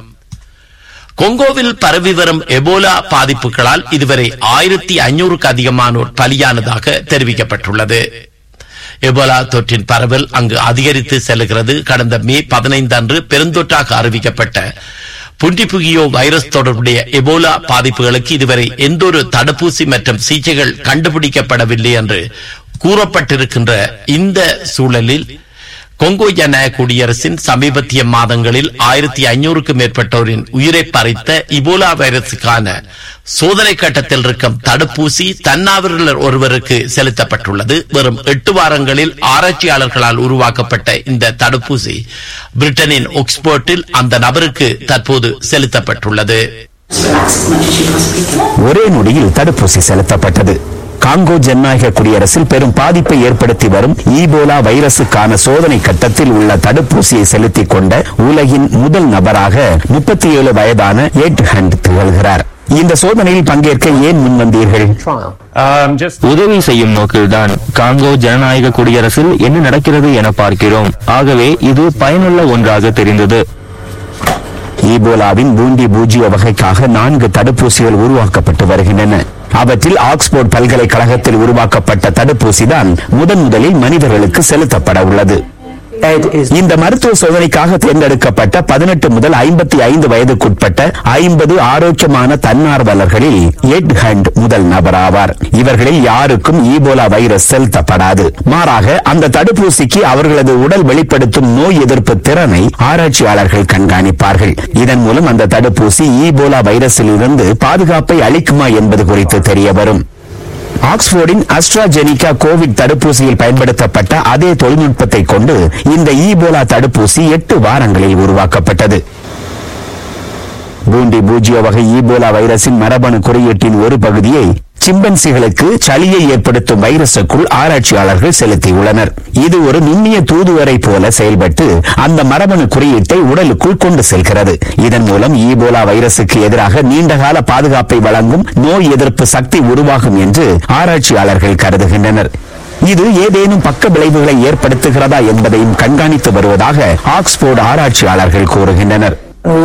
கொங்கோவில் பரவி வரும் எபோலா பாதிப்புகளால் இதுவரை ஆயிரத்தி ஐநூறுக்கு அதிகமானோர் பலியானதாக தெரிவிக்கப்பட்டுள்ளது எபோலா தொற்றின் பரவல் அங்கு அதிகரித்து செல்கிறது கடந்த மே பதினைந்து அன்று பெருந்தொற்றாக அறிவிக்கப்பட்ட புண்டிபுகியோ வைரஸ் தொடர்புடைய எபோலா பாதிப்புகளுக்கு இதுவரை எந்தொரு தடுப்பூசி மற்றும் சிகிச்சைகள் கண்டுபிடிக்கப்படவில்லை என்று கூறப்பட்டிருக்கின்ற இந்த சூழலில் கொங்கோ ஜனநாயக குடியரசின் சமீபத்திய மாதங்களில் ஆயிரத்தி ஐநூறுக்கும் மேற்பட்டோரின் உயிரை பறித்த இபோலா வைரஸுக்கான சோதனை கட்டத்தில் இருக்கும் தடுப்பூசி தன்னார்வலர் ஒருவருக்கு செலுத்தப்பட்டுள்ளது வெறும் எட்டு வாரங்களில் ஆராய்ச்சியாளர்களால் உருவாக்கப்பட்ட இந்த தடுப்பூசி பிரிட்டனின் ஒக்ஸ்போர்ட்டில் அந்த நபருக்கு தற்போது செலுத்தப்பட்டுள்ளது ஒரே நொடியில் தடுப்பூசி செலுத்தப்பட்டது காங்கோ ஜனநாயக குடியரசில் பெரும் பாதிப்பை ஏற்படுத்தி வரும் ஈபோலா வைரசுக்கான சோதனை கட்டத்தில் உள்ள தடுப்பூசியை செலுத்திக் கொண்ட உலகின் முதல் நபராக முப்பத்தி ஏழு வயதான எட் ஹண்ட் திகழ்கிறார் இந்த சோதனையில் பங்கேற்க ஏன் முன்வந்தீர்கள் உதவி செய்யும் நோக்கில்தான் காங்கோ ஜனநாயக குடியரசில் என்ன நடக்கிறது என பார்க்கிறோம் ஆகவே இது பயனுள்ள ஒன்றாக தெரிந்தது ஈபோலாவின் பூண்டி பூஜ்ய வகைக்காக நான்கு தடுப்பூசிகள் உருவாக்கப்பட்டு வருகின்றன அவற்றில் ஆக்ஸ்போர்ட் பல்கலைக்கழகத்தில் உருவாக்கப்பட்ட தடுப்பூசிதான் முதன் முதலில் மனிதர்களுக்கு செலுத்தப்பட உள்ளது இந்த மருத்துவ சோதனைக்காக தேர்ந்தெடுக்கப்பட்ட பதினெட்டு முதல் ஐம்பத்தி ஐந்து வயதுக்குட்பட்ட ஐம்பது ஆரோக்கியமான தன்னார்வலர்களில் எட் ஹண்ட் முதல் நபராவார் இவர்களில் யாருக்கும் ஈபோலா வைரஸ் செலுத்தப்படாது மாறாக அந்த தடுப்பூசிக்கு அவர்களது உடல் வெளிப்படுத்தும் நோய் எதிர்ப்பு திறனை ஆராய்ச்சியாளர்கள் கண்காணிப்பார்கள் இதன் மூலம் அந்த தடுப்பூசி ஈபோலா வைரஸில் இருந்து பாதுகாப்பை அளிக்குமா என்பது குறித்து தெரிய வரும் ஆக்ஸ்போர்டின் அஸ்ட்ராஜெனிகா கோவிட் தடுப்பூசியில் பயன்படுத்தப்பட்ட அதே தொழில்நுட்பத்தை கொண்டு இந்த ஈபோலா தடுப்பூசி எட்டு வாரங்களில் உருவாக்கப்பட்டது பூண்டி பூஜ்ய வகை ஈபோலா வைரஸின் மரபணு குறியீட்டின் ஒரு பகுதியை சிம்பன்சிகளுக்கு சளியை ஏற்படுத்தும் வைரஸுக்குள் ஆராய்ச்சியாளர்கள் செலுத்தியுள்ளனர் இது ஒரு நுண்ணிய தூதுவரை போல செயல்பட்டு அந்த மரபணு குறியீட்டை உடலுக்குள் கொண்டு செல்கிறது இதன் மூலம் ஈபோலா வைரசுக்கு எதிராக நீண்டகால பாதுகாப்பை வழங்கும் நோய் எதிர்ப்பு சக்தி உருவாகும் என்று ஆராய்ச்சியாளர்கள் கருதுகின்றனர் இது ஏதேனும் பக்க விளைவுகளை ஏற்படுத்துகிறதா என்பதையும் கண்காணித்து வருவதாக ஆக்ஸ்போர்டு ஆராய்ச்சியாளர்கள் கூறுகின்றனர்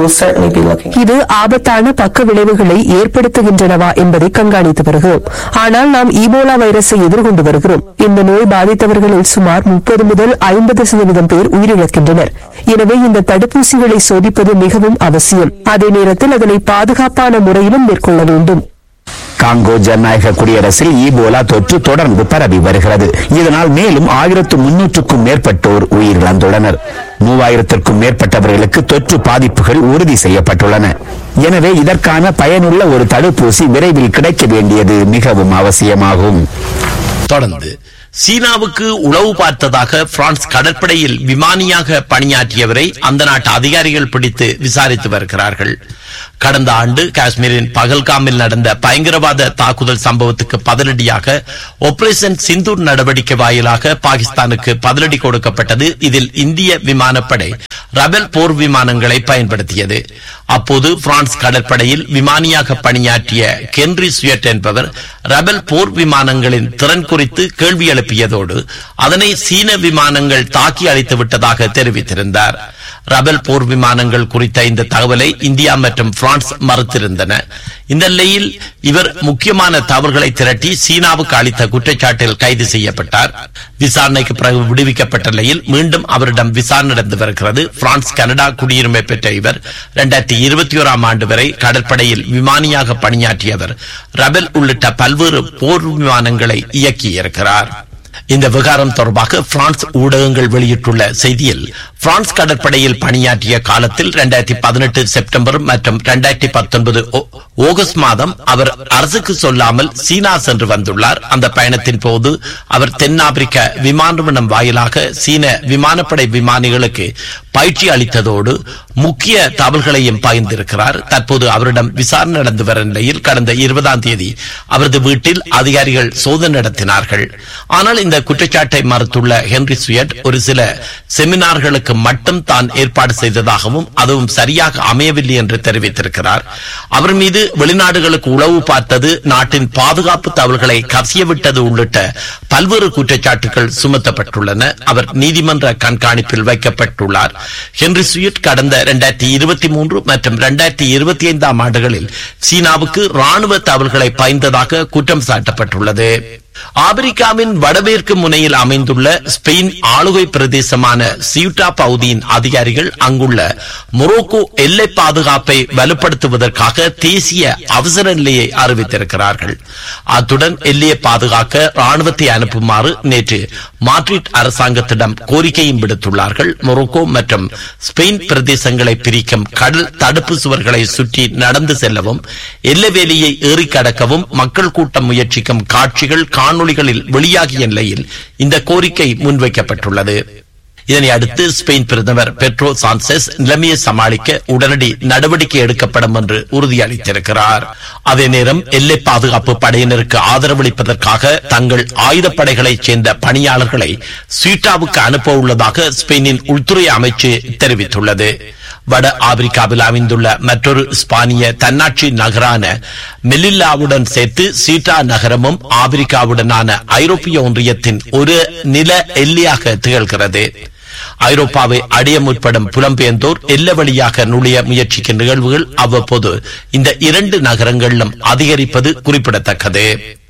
இது ஆபத்தான பக்க விளைவுகளை ஏற்படுத்துகின்றனவா என்பதை கண்காணித்து வருகிறோம் ஆனால் நாம் ஈபோலா வைரஸை எதிர்கொண்டு வருகிறோம் இந்த நோய் பாதித்தவர்களில் சுமார் முப்பது முதல் ஐம்பது சதவீதம் பேர் உயிரிழக்கின்றனர் எனவே இந்த தடுப்பூசிகளை சோதிப்பது மிகவும் அவசியம் அதே நேரத்தில் அதனை பாதுகாப்பான முறையிலும் மேற்கொள்ள வேண்டும் காங்கோ ஜனநாயக குடியரசில் ஈபோலா தொற்று தொடர்ந்து பரவி வருகிறது இதனால் மேலும் ஆயிரத்து முன்னூற்றுக்கும் மேற்பட்டோர் உயிரிழந்துள்ளனர் மூவாயிரத்திற்கும் மேற்பட்டவர்களுக்கு தொற்று பாதிப்புகள் உறுதி செய்யப்பட்டுள்ளன எனவே இதற்கான பயனுள்ள ஒரு தடுப்பூசி விரைவில் கிடைக்க வேண்டியது மிகவும் அவசியமாகும் தொடர்ந்து சீனாவுக்கு உளவு பார்த்ததாக பிரான்ஸ் கடற்படையில் விமானியாக பணியாற்றியவரை அந்த நாட்டு அதிகாரிகள் பிடித்து விசாரித்து வருகிறார்கள் கடந்த ஆண்டு காஷ்மீரின் பகல்காமில் நடந்த பயங்கரவாத தாக்குதல் சம்பவத்துக்கு பதிலடியாக ஆபரேஷன் சிந்தூர் நடவடிக்கை வாயிலாக பாகிஸ்தானுக்கு பதிலடி கொடுக்கப்பட்டது இதில் இந்திய விமானப்படை ரபேல் போர் விமானங்களை பயன்படுத்தியது அப்போது பிரான்ஸ் கடற்படையில் விமானியாக பணியாற்றிய கென்ரி சுயட் என்பவர் ரபேல் போர் விமானங்களின் திறன் குறித்து கேள்வி எழுப்பியதோடு அதனை சீன விமானங்கள் தாக்கி அழித்து விட்டதாக தெரிவித்திருந்தார் ரபேல் போர் விமானங்கள் குறித்த இந்த தகவலை இந்தியா மற்றும் பிரான்ஸ் மறுத்திருந்தன இந்த நிலையில் இவர் முக்கியமான தவறுகளை திரட்டி சீனாவுக்கு அளித்த குற்றச்சாட்டில் கைது செய்யப்பட்டார் விசாரணைக்கு பிறகு விடுவிக்கப்பட்ட நிலையில் மீண்டும் அவரிடம் விசாரணை நடந்து வருகிறது பிரான்ஸ் கனடா குடியுரிமை பெற்ற இவர் இரண்டாயிரத்தி இருபத்தி ஓராம் ஆண்டு வரை கடற்படையில் விமானியாக பணியாற்றியவர் ரபேல் உள்ளிட்ட பல்வேறு போர் விமானங்களை இயக்கியிருக்கிறார் இந்த விவகாரம் தொடர்பாக பிரான்ஸ் ஊடகங்கள் வெளியிட்டுள்ள செய்தியில் பிரான்ஸ் கடற்படையில் பணியாற்றிய காலத்தில் இரண்டாயிரத்தி பதினெட்டு செப்டம்பர் மற்றும் இரண்டாயிரத்தி பத்தொன்பது ஆகஸ்ட் மாதம் அவர் அரசுக்கு சொல்லாமல் சீனா சென்று வந்துள்ளார் அந்த பயணத்தின் போது அவர் தென்னாப்பிரிக்க விமான நிறுவனம் வாயிலாக சீன விமானப்படை விமானிகளுக்கு பயிற்சி அளித்ததோடு முக்கிய தகவல்களையும் பகிர்ந்திருக்கிறார் தற்போது அவரிடம் விசாரணை நடந்து வரும் நிலையில் கடந்த இருபதாம் தேதி அவரது வீட்டில் அதிகாரிகள் சோதனை நடத்தினார்கள் ஆனால் இந்த குற்றச்சாட்டை மறுத்துள்ள ஹென்ரி சுயட் ஒரு சில செமினார்களுக்கு மட்டும் தான் ஏற்பாடு செய்ததாகவும் அதுவும் சரியாக அமையவில்லை என்று தெரிவித்திருக்கிறார் அவர் மீது வெளிநாடுகளுக்கு உளவு பார்த்தது நாட்டின் பாதுகாப்பு தகவல்களை கசியவிட்டது உள்ளிட்ட பல்வேறு குற்றச்சாட்டுகள் சுமத்தப்பட்டுள்ளன அவர் நீதிமன்ற கண்காணிப்பில் வைக்கப்பட்டுள்ளார் ஹென்ரி சுயட் கடந்த இரண்டாயிரத்தி இருபத்தி மூன்று மற்றும் இரண்டாயிரத்தி இருபத்தி ஐந்தாம் ஆண்டுகளில் சீனாவுக்கு ராணுவ தகவல்களை பயந்ததாக குற்றம் சாட்டப்பட்டுள்ளது ஆப்பிரிக்காவின் வடமேற்கு முனையில் அமைந்துள்ள ஸ்பெயின் ஆளுகை பிரதேசமான சியூட்டா பகுதியின் அதிகாரிகள் அங்குள்ள மொரோக்கோ எல்லை பாதுகாப்பை வலுப்படுத்துவதற்காக தேசிய அவசர நிலையை அறிவித்திருக்கிறார்கள் அத்துடன் எல்லையை பாதுகாக்க ராணுவத்தை அனுப்புமாறு நேற்று மாட்ரிட் அரசாங்கத்திடம் கோரிக்கையும் விடுத்துள்ளார்கள் மொரோக்கோ மற்றும் ஸ்பெயின் பிரதேசங்களை பிரிக்கும் கடல் தடுப்பு சுவர்களை சுற்றி நடந்து செல்லவும் எல்லை வேலியை ஏறி கடக்கவும் மக்கள் கூட்டம் முயற்சிக்கும் காட்சிகள் காணொளிகளில் வெளியாகிய நிலையில் இந்த கோரிக்கை முன்வைக்கப்பட்டுள்ளது இதனை அடுத்து ஸ்பெயின் பிரதமர் பெட்ரோ சான்செஸ் நிலைமையை சமாளிக்க உடனடி நடவடிக்கை எடுக்கப்படும் என்று உறுதியளித்திருக்கிறார் அதே நேரம் எல்லை பாதுகாப்பு படையினருக்கு ஆதரவளிப்பதற்காக தங்கள் ஆயுதப்படைகளைச் சேர்ந்த பணியாளர்களை சீட்டாவுக்கு அனுப்ப உள்ளதாக ஸ்பெயினின் உள்துறை அமைச்சு தெரிவித்துள்ளது வட ஆப்பிரிக்காவில் அமைந்துள்ள மற்றொரு ஸ்பானிய தன்னாட்சி நகரான மெலில்லாவுடன் சேர்த்து சீட்டா நகரமும் ஆப்பிரிக்காவுடனான ஐரோப்பிய ஒன்றியத்தின் ஒரு நில எல்லையாக திகழ்கிறது ஐரோப்பாவை அடைய முற்படும் புலம்பெயர்ந்தோர் எல்ல வழியாக நுழைய முயற்சிக்கும் நிகழ்வுகள் அவ்வப்போது இந்த இரண்டு நகரங்களிலும் அதிகரிப்பது குறிப்பிடத்தக்கது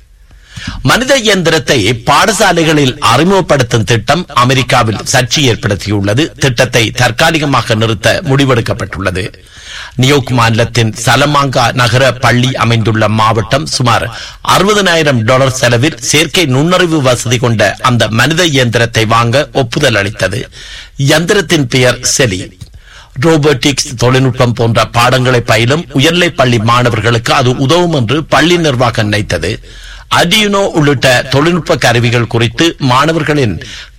மனித இயந்திரத்தை பாடசாலைகளில் அறிமுகப்படுத்தும் திட்டம் அமெரிக்காவில் சர்ச்சை ஏற்படுத்தியுள்ளது திட்டத்தை தற்காலிகமாக நிறுத்த முடிவெடுக்கப்பட்டுள்ளது நியோக் மாநிலத்தின் சலமாங்கா நகர பள்ளி அமைந்துள்ள மாவட்டம் சுமார் அறுபதனாயிரம் டாலர் செலவில் செயற்கை நுண்ணறிவு வசதி கொண்ட அந்த மனித இயந்திரத்தை வாங்க ஒப்புதல் அளித்தது இயந்திரத்தின் பெயர் செலி ரோபோட்டிக்ஸ் தொழில்நுட்பம் போன்ற பாடங்களை பயிலும் உயர்நிலை பள்ளி மாணவர்களுக்கு அது உதவும் என்று பள்ளி நிர்வாகம் நினைத்தது அடியுனோ உள்ளிட்ட தொழில்நுட்ப கருவிகள் குறித்து மாணவர்களின்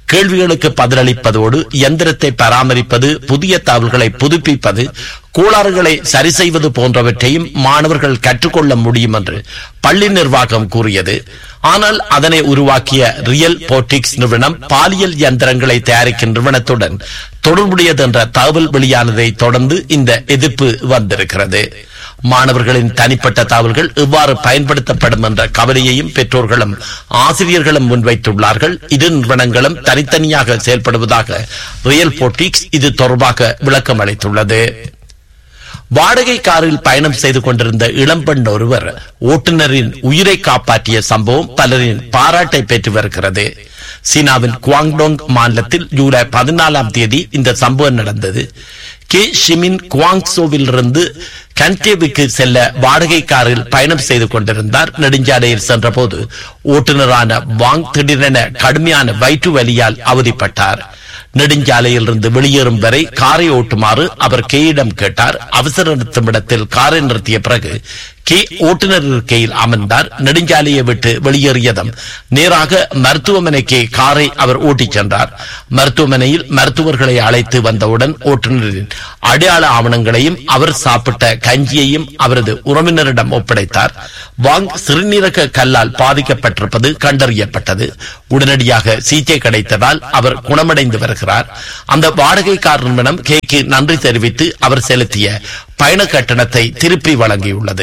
கேள்விகளுக்கு பதிலளிப்பதோடு இயந்திரத்தை பராமரிப்பது புதிய தகவல்களை புதுப்பிப்பது கோளாறுகளை சரி செய்வது போன்றவற்றையும் மாணவர்கள் கற்றுக்கொள்ள முடியும் என்று பள்ளி நிர்வாகம் கூறியது ஆனால் அதனை உருவாக்கிய ரியல் போட்டிக்ஸ் நிறுவனம் பாலியல் இயந்திரங்களை தயாரிக்கும் நிறுவனத்துடன் தொடர்புடையது என்ற தகவல் வெளியானதை தொடர்ந்து இந்த எதிர்ப்பு வந்திருக்கிறது மாணவர்களின் தனிப்பட்ட தகவல்கள் எவ்வாறு பயன்படுத்தப்படும் என்ற கவலையையும் பெற்றோர்களும் ஆசிரியர்களும் முன்வைத்துள்ளார்கள் இரு நிறுவனங்களும் தனித்தனியாக செயல்படுவதாக ரியல் போட்டிக்ஸ் இது தொடர்பாக விளக்கம் அளித்துள்ளது வாடகை காரில் பயணம் செய்து கொண்டிருந்த இளம்பெண் ஒருவர் ஓட்டுநரின் உயிரை காப்பாற்றிய சம்பவம் பலரின் பாராட்டை பெற்று வருகிறது சீனாவின் குவாங்டோங் மாநிலத்தில் ஜூலை பதினாலாம் தேதி இந்த சம்பவம் நடந்தது கே ஷிமின் குவாங்சோவில் இருந்து கண்டேவுக்கு செல்ல வாடகை காரில் பயணம் செய்து கொண்டிருந்தார் நெடுஞ்சாலையில் சென்றபோது ஓட்டுநரான வாங் திடீரென கடுமையான வயிற்று வலியால் அவதிப்பட்டார் நெடுஞ்சாலையில் இருந்து வெளியேறும் வரை காரை ஓட்டுமாறு அவர் கேயிடம் கேட்டார் அவசர நிறுத்தும் இடத்தில் காரை நிறுத்திய பிறகு கே ஓட்டுநர் இருக்கையில் அமர்ந்தார் நெடுஞ்சாலையை விட்டு வெளியேறியதும் நேராக மருத்துவமனைக்கு காரை அவர் ஓட்டிச் சென்றார் மருத்துவமனையில் மருத்துவர்களை அழைத்து வந்தவுடன் ஓட்டுநரின் அடையாள ஆவணங்களையும் அவர் சாப்பிட்ட கஞ்சியையும் அவரது உறவினரிடம் ஒப்படைத்தார் வாங் சிறுநீரக கல்லால் பாதிக்கப்பட்டிருப்பது கண்டறியப்பட்டது உடனடியாக சிகிச்சை கிடைத்ததால் அவர் குணமடைந்து வருகிறார் அந்த வாடகை கார் நிறுவனம் கேக்கு நன்றி தெரிவித்து அவர் செலுத்திய பயண கட்டணத்தை திருப்பி வழங்கியுள்ளது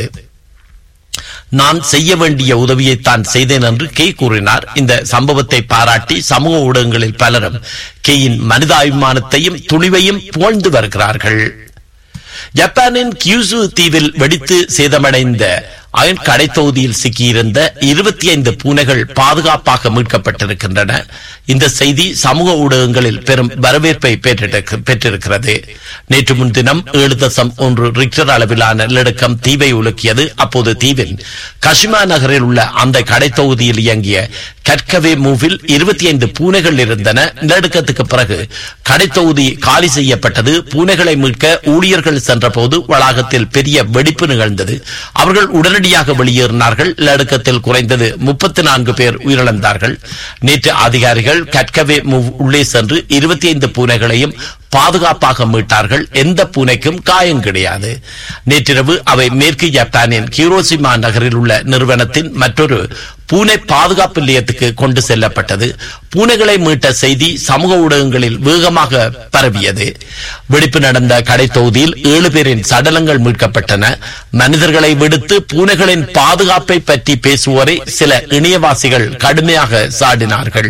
நான் செய்ய வேண்டிய உதவியை தான் செய்தேன் என்று கே கூறினார் இந்த சம்பவத்தை பாராட்டி சமூக ஊடகங்களில் பலரும் கேயின் மனிதாபிமானத்தையும் துணிவையும் புகழ்ந்து வருகிறார்கள் ஜப்பானின் கியூசு தீவில் வெடித்து சேதமடைந்த அயன் கடை தொகுதியில் சிக்கியிருந்த இருபத்தி ஐந்து பூனைகள் பாதுகாப்பாக மீட்கப்பட்டிருக்கின்றன இந்த செய்தி சமூக ஊடகங்களில் பெரும் வரவேற்பை பெற்றிருக்க- பெற்றிருக்கிறது நேற்று முன்தினம் ஏழு தசம் ஒன்று ரிக்டர் அளவிலான நிலநடுக்கம் தீவை உலுக்கியது அப்போது தீவின் கஷிமா நகரில் உள்ள அந்த கடை தொகுதியில் இயங்கிய கற்கவே மூவில் இருபத்தி ஐந்து பூனைகள் இருந்தன நிலநடுக்கத்துக்கு பிறகு கடை தொகுதி காலி செய்யப்பட்டது பூனைகளை மீட்க ஊழியர்கள் சென்றபோது வளாகத்தில் பெரிய வெடிப்பு நிகழ்ந்தது அவர்கள் உடனடியாக வெளியேறினார்கள் நிலநடுக்கத்தில் குறைந்தது முப்பத்தி நான்கு பேர் உயிரிழந்தார்கள் நேற்று அதிகாரிகள் கற்கவே மூவ் உள்ளே சென்று இருபத்தி ஐந்து பூனைகளையும் பாதுகாப்பாக மீட்டார்கள் எந்த பூனைக்கும் காயம் கிடையாது நேற்றிரவு அவை மேற்கு ஜப்பானின் கிரோசிமா நகரில் உள்ள நிறுவனத்தின் மற்றொரு பூனை பாதுகாப்பு நிலையத்துக்கு கொண்டு செல்லப்பட்டது பூனைகளை மீட்ட செய்தி சமூக ஊடகங்களில் வேகமாக பரவியது வெடிப்பு நடந்த கடை தொகுதியில் ஏழு பேரின் சடலங்கள் மீட்கப்பட்டன மனிதர்களை விடுத்து பூனைகளின் பாதுகாப்பை பற்றி பேசுவோரை சில இணையவாசிகள் கடுமையாக சாடினார்கள்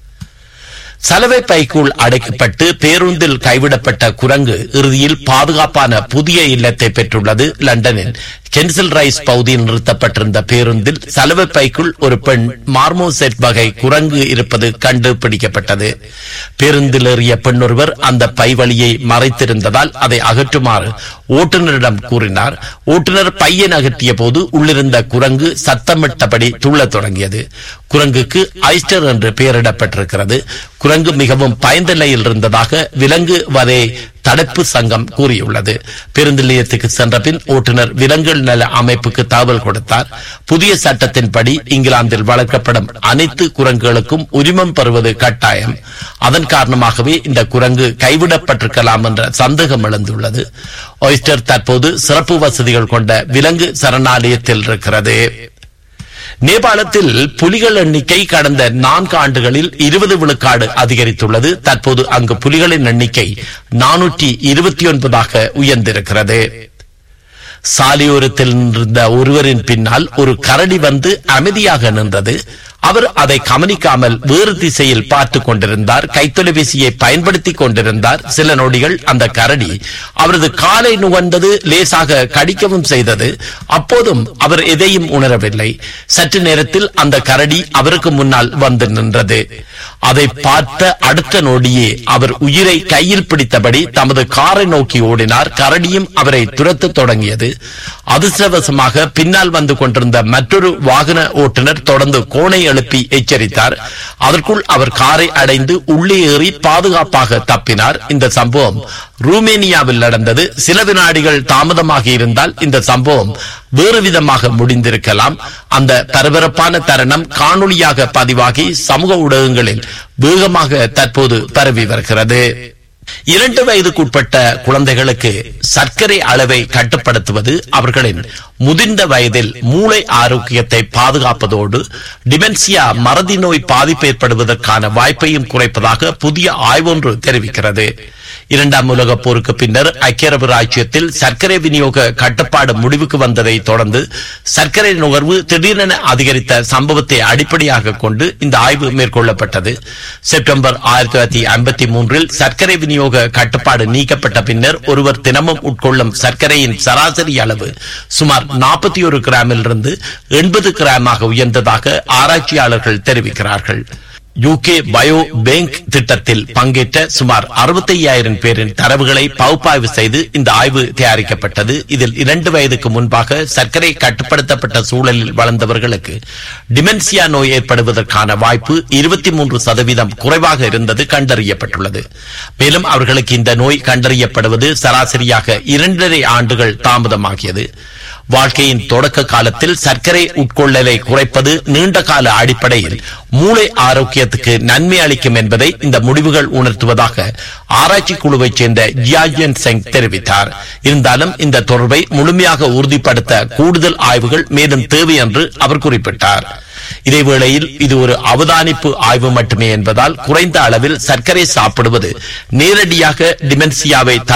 சலவை பைக்குள் அடைக்கப்பட்டு பேருந்தில் கைவிடப்பட்ட குரங்கு இறுதியில் பாதுகாப்பான புதிய இல்லத்தை பெற்றுள்ளது லண்டனின் கென்சில் ரைஸ் பகுதியில் நிறுத்தப்பட்டிருந்த பேருந்தில் சலவை பைக்குள் ஒரு பெண் மார்மோசெட் வகை குரங்கு இருப்பது கண்டுபிடிக்கப்பட்டது பேருந்தில் ஏறிய பெண் ஒருவர் அந்த பை வழியை மறைத்திருந்ததால் அதை அகற்றுமாறு ஓட்டுநரிடம் கூறினார் ஓட்டுநர் பையன் அகற்றிய போது உள்ளிருந்த குரங்கு சத்தமிட்டபடி துள்ளத் தொடங்கியது குரங்குக்கு ஐஸ்டர் என்று பெயரிடப்பட்டிருக்கிறது குரங்கு மிகவும் பயந்த நிலையில் இருந்ததாக விலங்கு வதை தடுப்பு சங்கம் கூறியுள்ளது பேருந்து நிலையத்துக்கு சென்ற பின் ஓட்டுநர் விலங்குகள் நல அமைப்புக்கு தகவல் கொடுத்தார் புதிய சட்டத்தின்படி இங்கிலாந்தில் வளர்க்கப்படும் அனைத்து குரங்குகளுக்கும் உரிமம் பெறுவது கட்டாயம் அதன் காரணமாகவே இந்த குரங்கு கைவிடப்பட்டிருக்கலாம் என்ற சந்தேகம் எழுந்துள்ளது ஒய்ஸ்டர் தற்போது சிறப்பு வசதிகள் கொண்ட விலங்கு சரணாலயத்தில் இருக்கிறது நேபாளத்தில் புலிகள் எண்ணிக்கை கடந்த நான்கு ஆண்டுகளில் இருபது விழுக்காடு அதிகரித்துள்ளது தற்போது அங்கு புலிகளின் எண்ணிக்கை நானூற்றி இருபத்தி ஒன்பதாக உயர்ந்திருக்கிறது சாலையோரத்தில் இருந்த ஒருவரின் பின்னால் ஒரு கரடி வந்து அமைதியாக நின்றது அவர் அதை கவனிக்காமல் வேறு திசையில் பார்த்து கொண்டிருந்தார் கைத்தொலைபேசியை பயன்படுத்திக் கொண்டிருந்தார் சில நொடிகள் அந்த கரடி அவரது காலை நுகர்ந்தது லேசாக கடிக்கவும் செய்தது அப்போதும் அவர் எதையும் உணரவில்லை சற்று நேரத்தில் அந்த கரடி அவருக்கு முன்னால் வந்து நின்றது அதை பார்த்த அடுத்த நொடியே அவர் உயிரை கையில் பிடித்தபடி தமது காரை நோக்கி ஓடினார் கரடியும் அவரை துரத்தத் தொடங்கியது அதிர்ஷ்டவசமாக பின்னால் வந்து கொண்டிருந்த மற்றொரு வாகன ஓட்டுநர் தொடர்ந்து கோணை எழுப்பி எச்சரித்தார் அதற்குள் அவர் காரை அடைந்து உள்ளே ஏறி பாதுகாப்பாக தப்பினார் இந்த சம்பவம் ரூமேனியாவில் நடந்தது சில வினாடிகள் தாமதமாக இருந்தால் இந்த சம்பவம் வேறு விதமாக முடிந்திருக்கலாம் அந்த பரபரப்பான தருணம் காணொளியாக பதிவாகி சமூக ஊடகங்களில் வேகமாக தற்போது பரவி வருகிறது இரண்டு வயதுக்குட்பட்ட குழந்தைகளுக்கு சர்க்கரை அளவை கட்டுப்படுத்துவது அவர்களின் முதிர்ந்த வயதில் மூளை ஆரோக்கியத்தை பாதுகாப்பதோடு டிமென்சியா மறதி நோய் பாதிப்பு ஏற்படுவதற்கான வாய்ப்பையும் குறைப்பதாக புதிய ஆய்வொன்று தெரிவிக்கிறது இரண்டாம் உலகப் போருக்கு பின்னர் ஐக்கிய அரபு ராஜ்யத்தில் சர்க்கரை விநியோக கட்டுப்பாடு முடிவுக்கு வந்ததை தொடர்ந்து சர்க்கரை நுகர்வு திடீரென அதிகரித்த சம்பவத்தை அடிப்படையாக கொண்டு இந்த ஆய்வு மேற்கொள்ளப்பட்டது செப்டம்பர் ஆயிரத்தி தொள்ளாயிரத்தி ஐம்பத்தி மூன்றில் சர்க்கரை விநியோக கட்டுப்பாடு நீக்கப்பட்ட பின்னர் ஒருவர் தினமும் உட்கொள்ளும் சர்க்கரையின் சராசரி அளவு சுமார் நாற்பத்தி ஒரு கிராமிலிருந்து எண்பது கிராமாக உயர்ந்ததாக ஆராய்ச்சியாளர்கள் தெரிவிக்கிறார்கள் யூகே பயோ பேங்க் திட்டத்தில் பங்கேற்ற சுமார் அறுபத்தி ஐயாயிரம் பேரின் தரவுகளை பகுப்பாய்வு செய்து இந்த ஆய்வு தயாரிக்கப்பட்டது இதில் இரண்டு வயதுக்கு முன்பாக சர்க்கரை கட்டுப்படுத்தப்பட்ட சூழலில் வளர்ந்தவர்களுக்கு டிமென்சியா நோய் ஏற்படுவதற்கான வாய்ப்பு இருபத்தி மூன்று சதவீதம் குறைவாக இருந்தது கண்டறியப்பட்டுள்ளது மேலும் அவர்களுக்கு இந்த நோய் கண்டறியப்படுவது சராசரியாக இரண்டரை ஆண்டுகள் தாமதமாகியது வாழ்க்கையின் தொடக்க காலத்தில் சர்க்கரை உட்கொள்ளலை குறைப்பது நீண்ட கால அடிப்படையில் மூளை ஆரோக்கியத்துக்கு நன்மை அளிக்கும் என்பதை இந்த முடிவுகள் உணர்த்துவதாக ஆராய்ச்சி குழுவைச் சேர்ந்த ஜியாஜியன் செங் தெரிவித்தார் இருந்தாலும் இந்த தொடர்பை முழுமையாக உறுதிப்படுத்த கூடுதல் ஆய்வுகள் மேலும் தேவை என்று அவர் குறிப்பிட்டார் இதேவேளையில் இது ஒரு அவதானிப்பு ஆய்வு மட்டுமே என்பதால் குறைந்த அளவில் சர்க்கரை சாப்பிடுவது நேரடியாக டிமென்சியாவை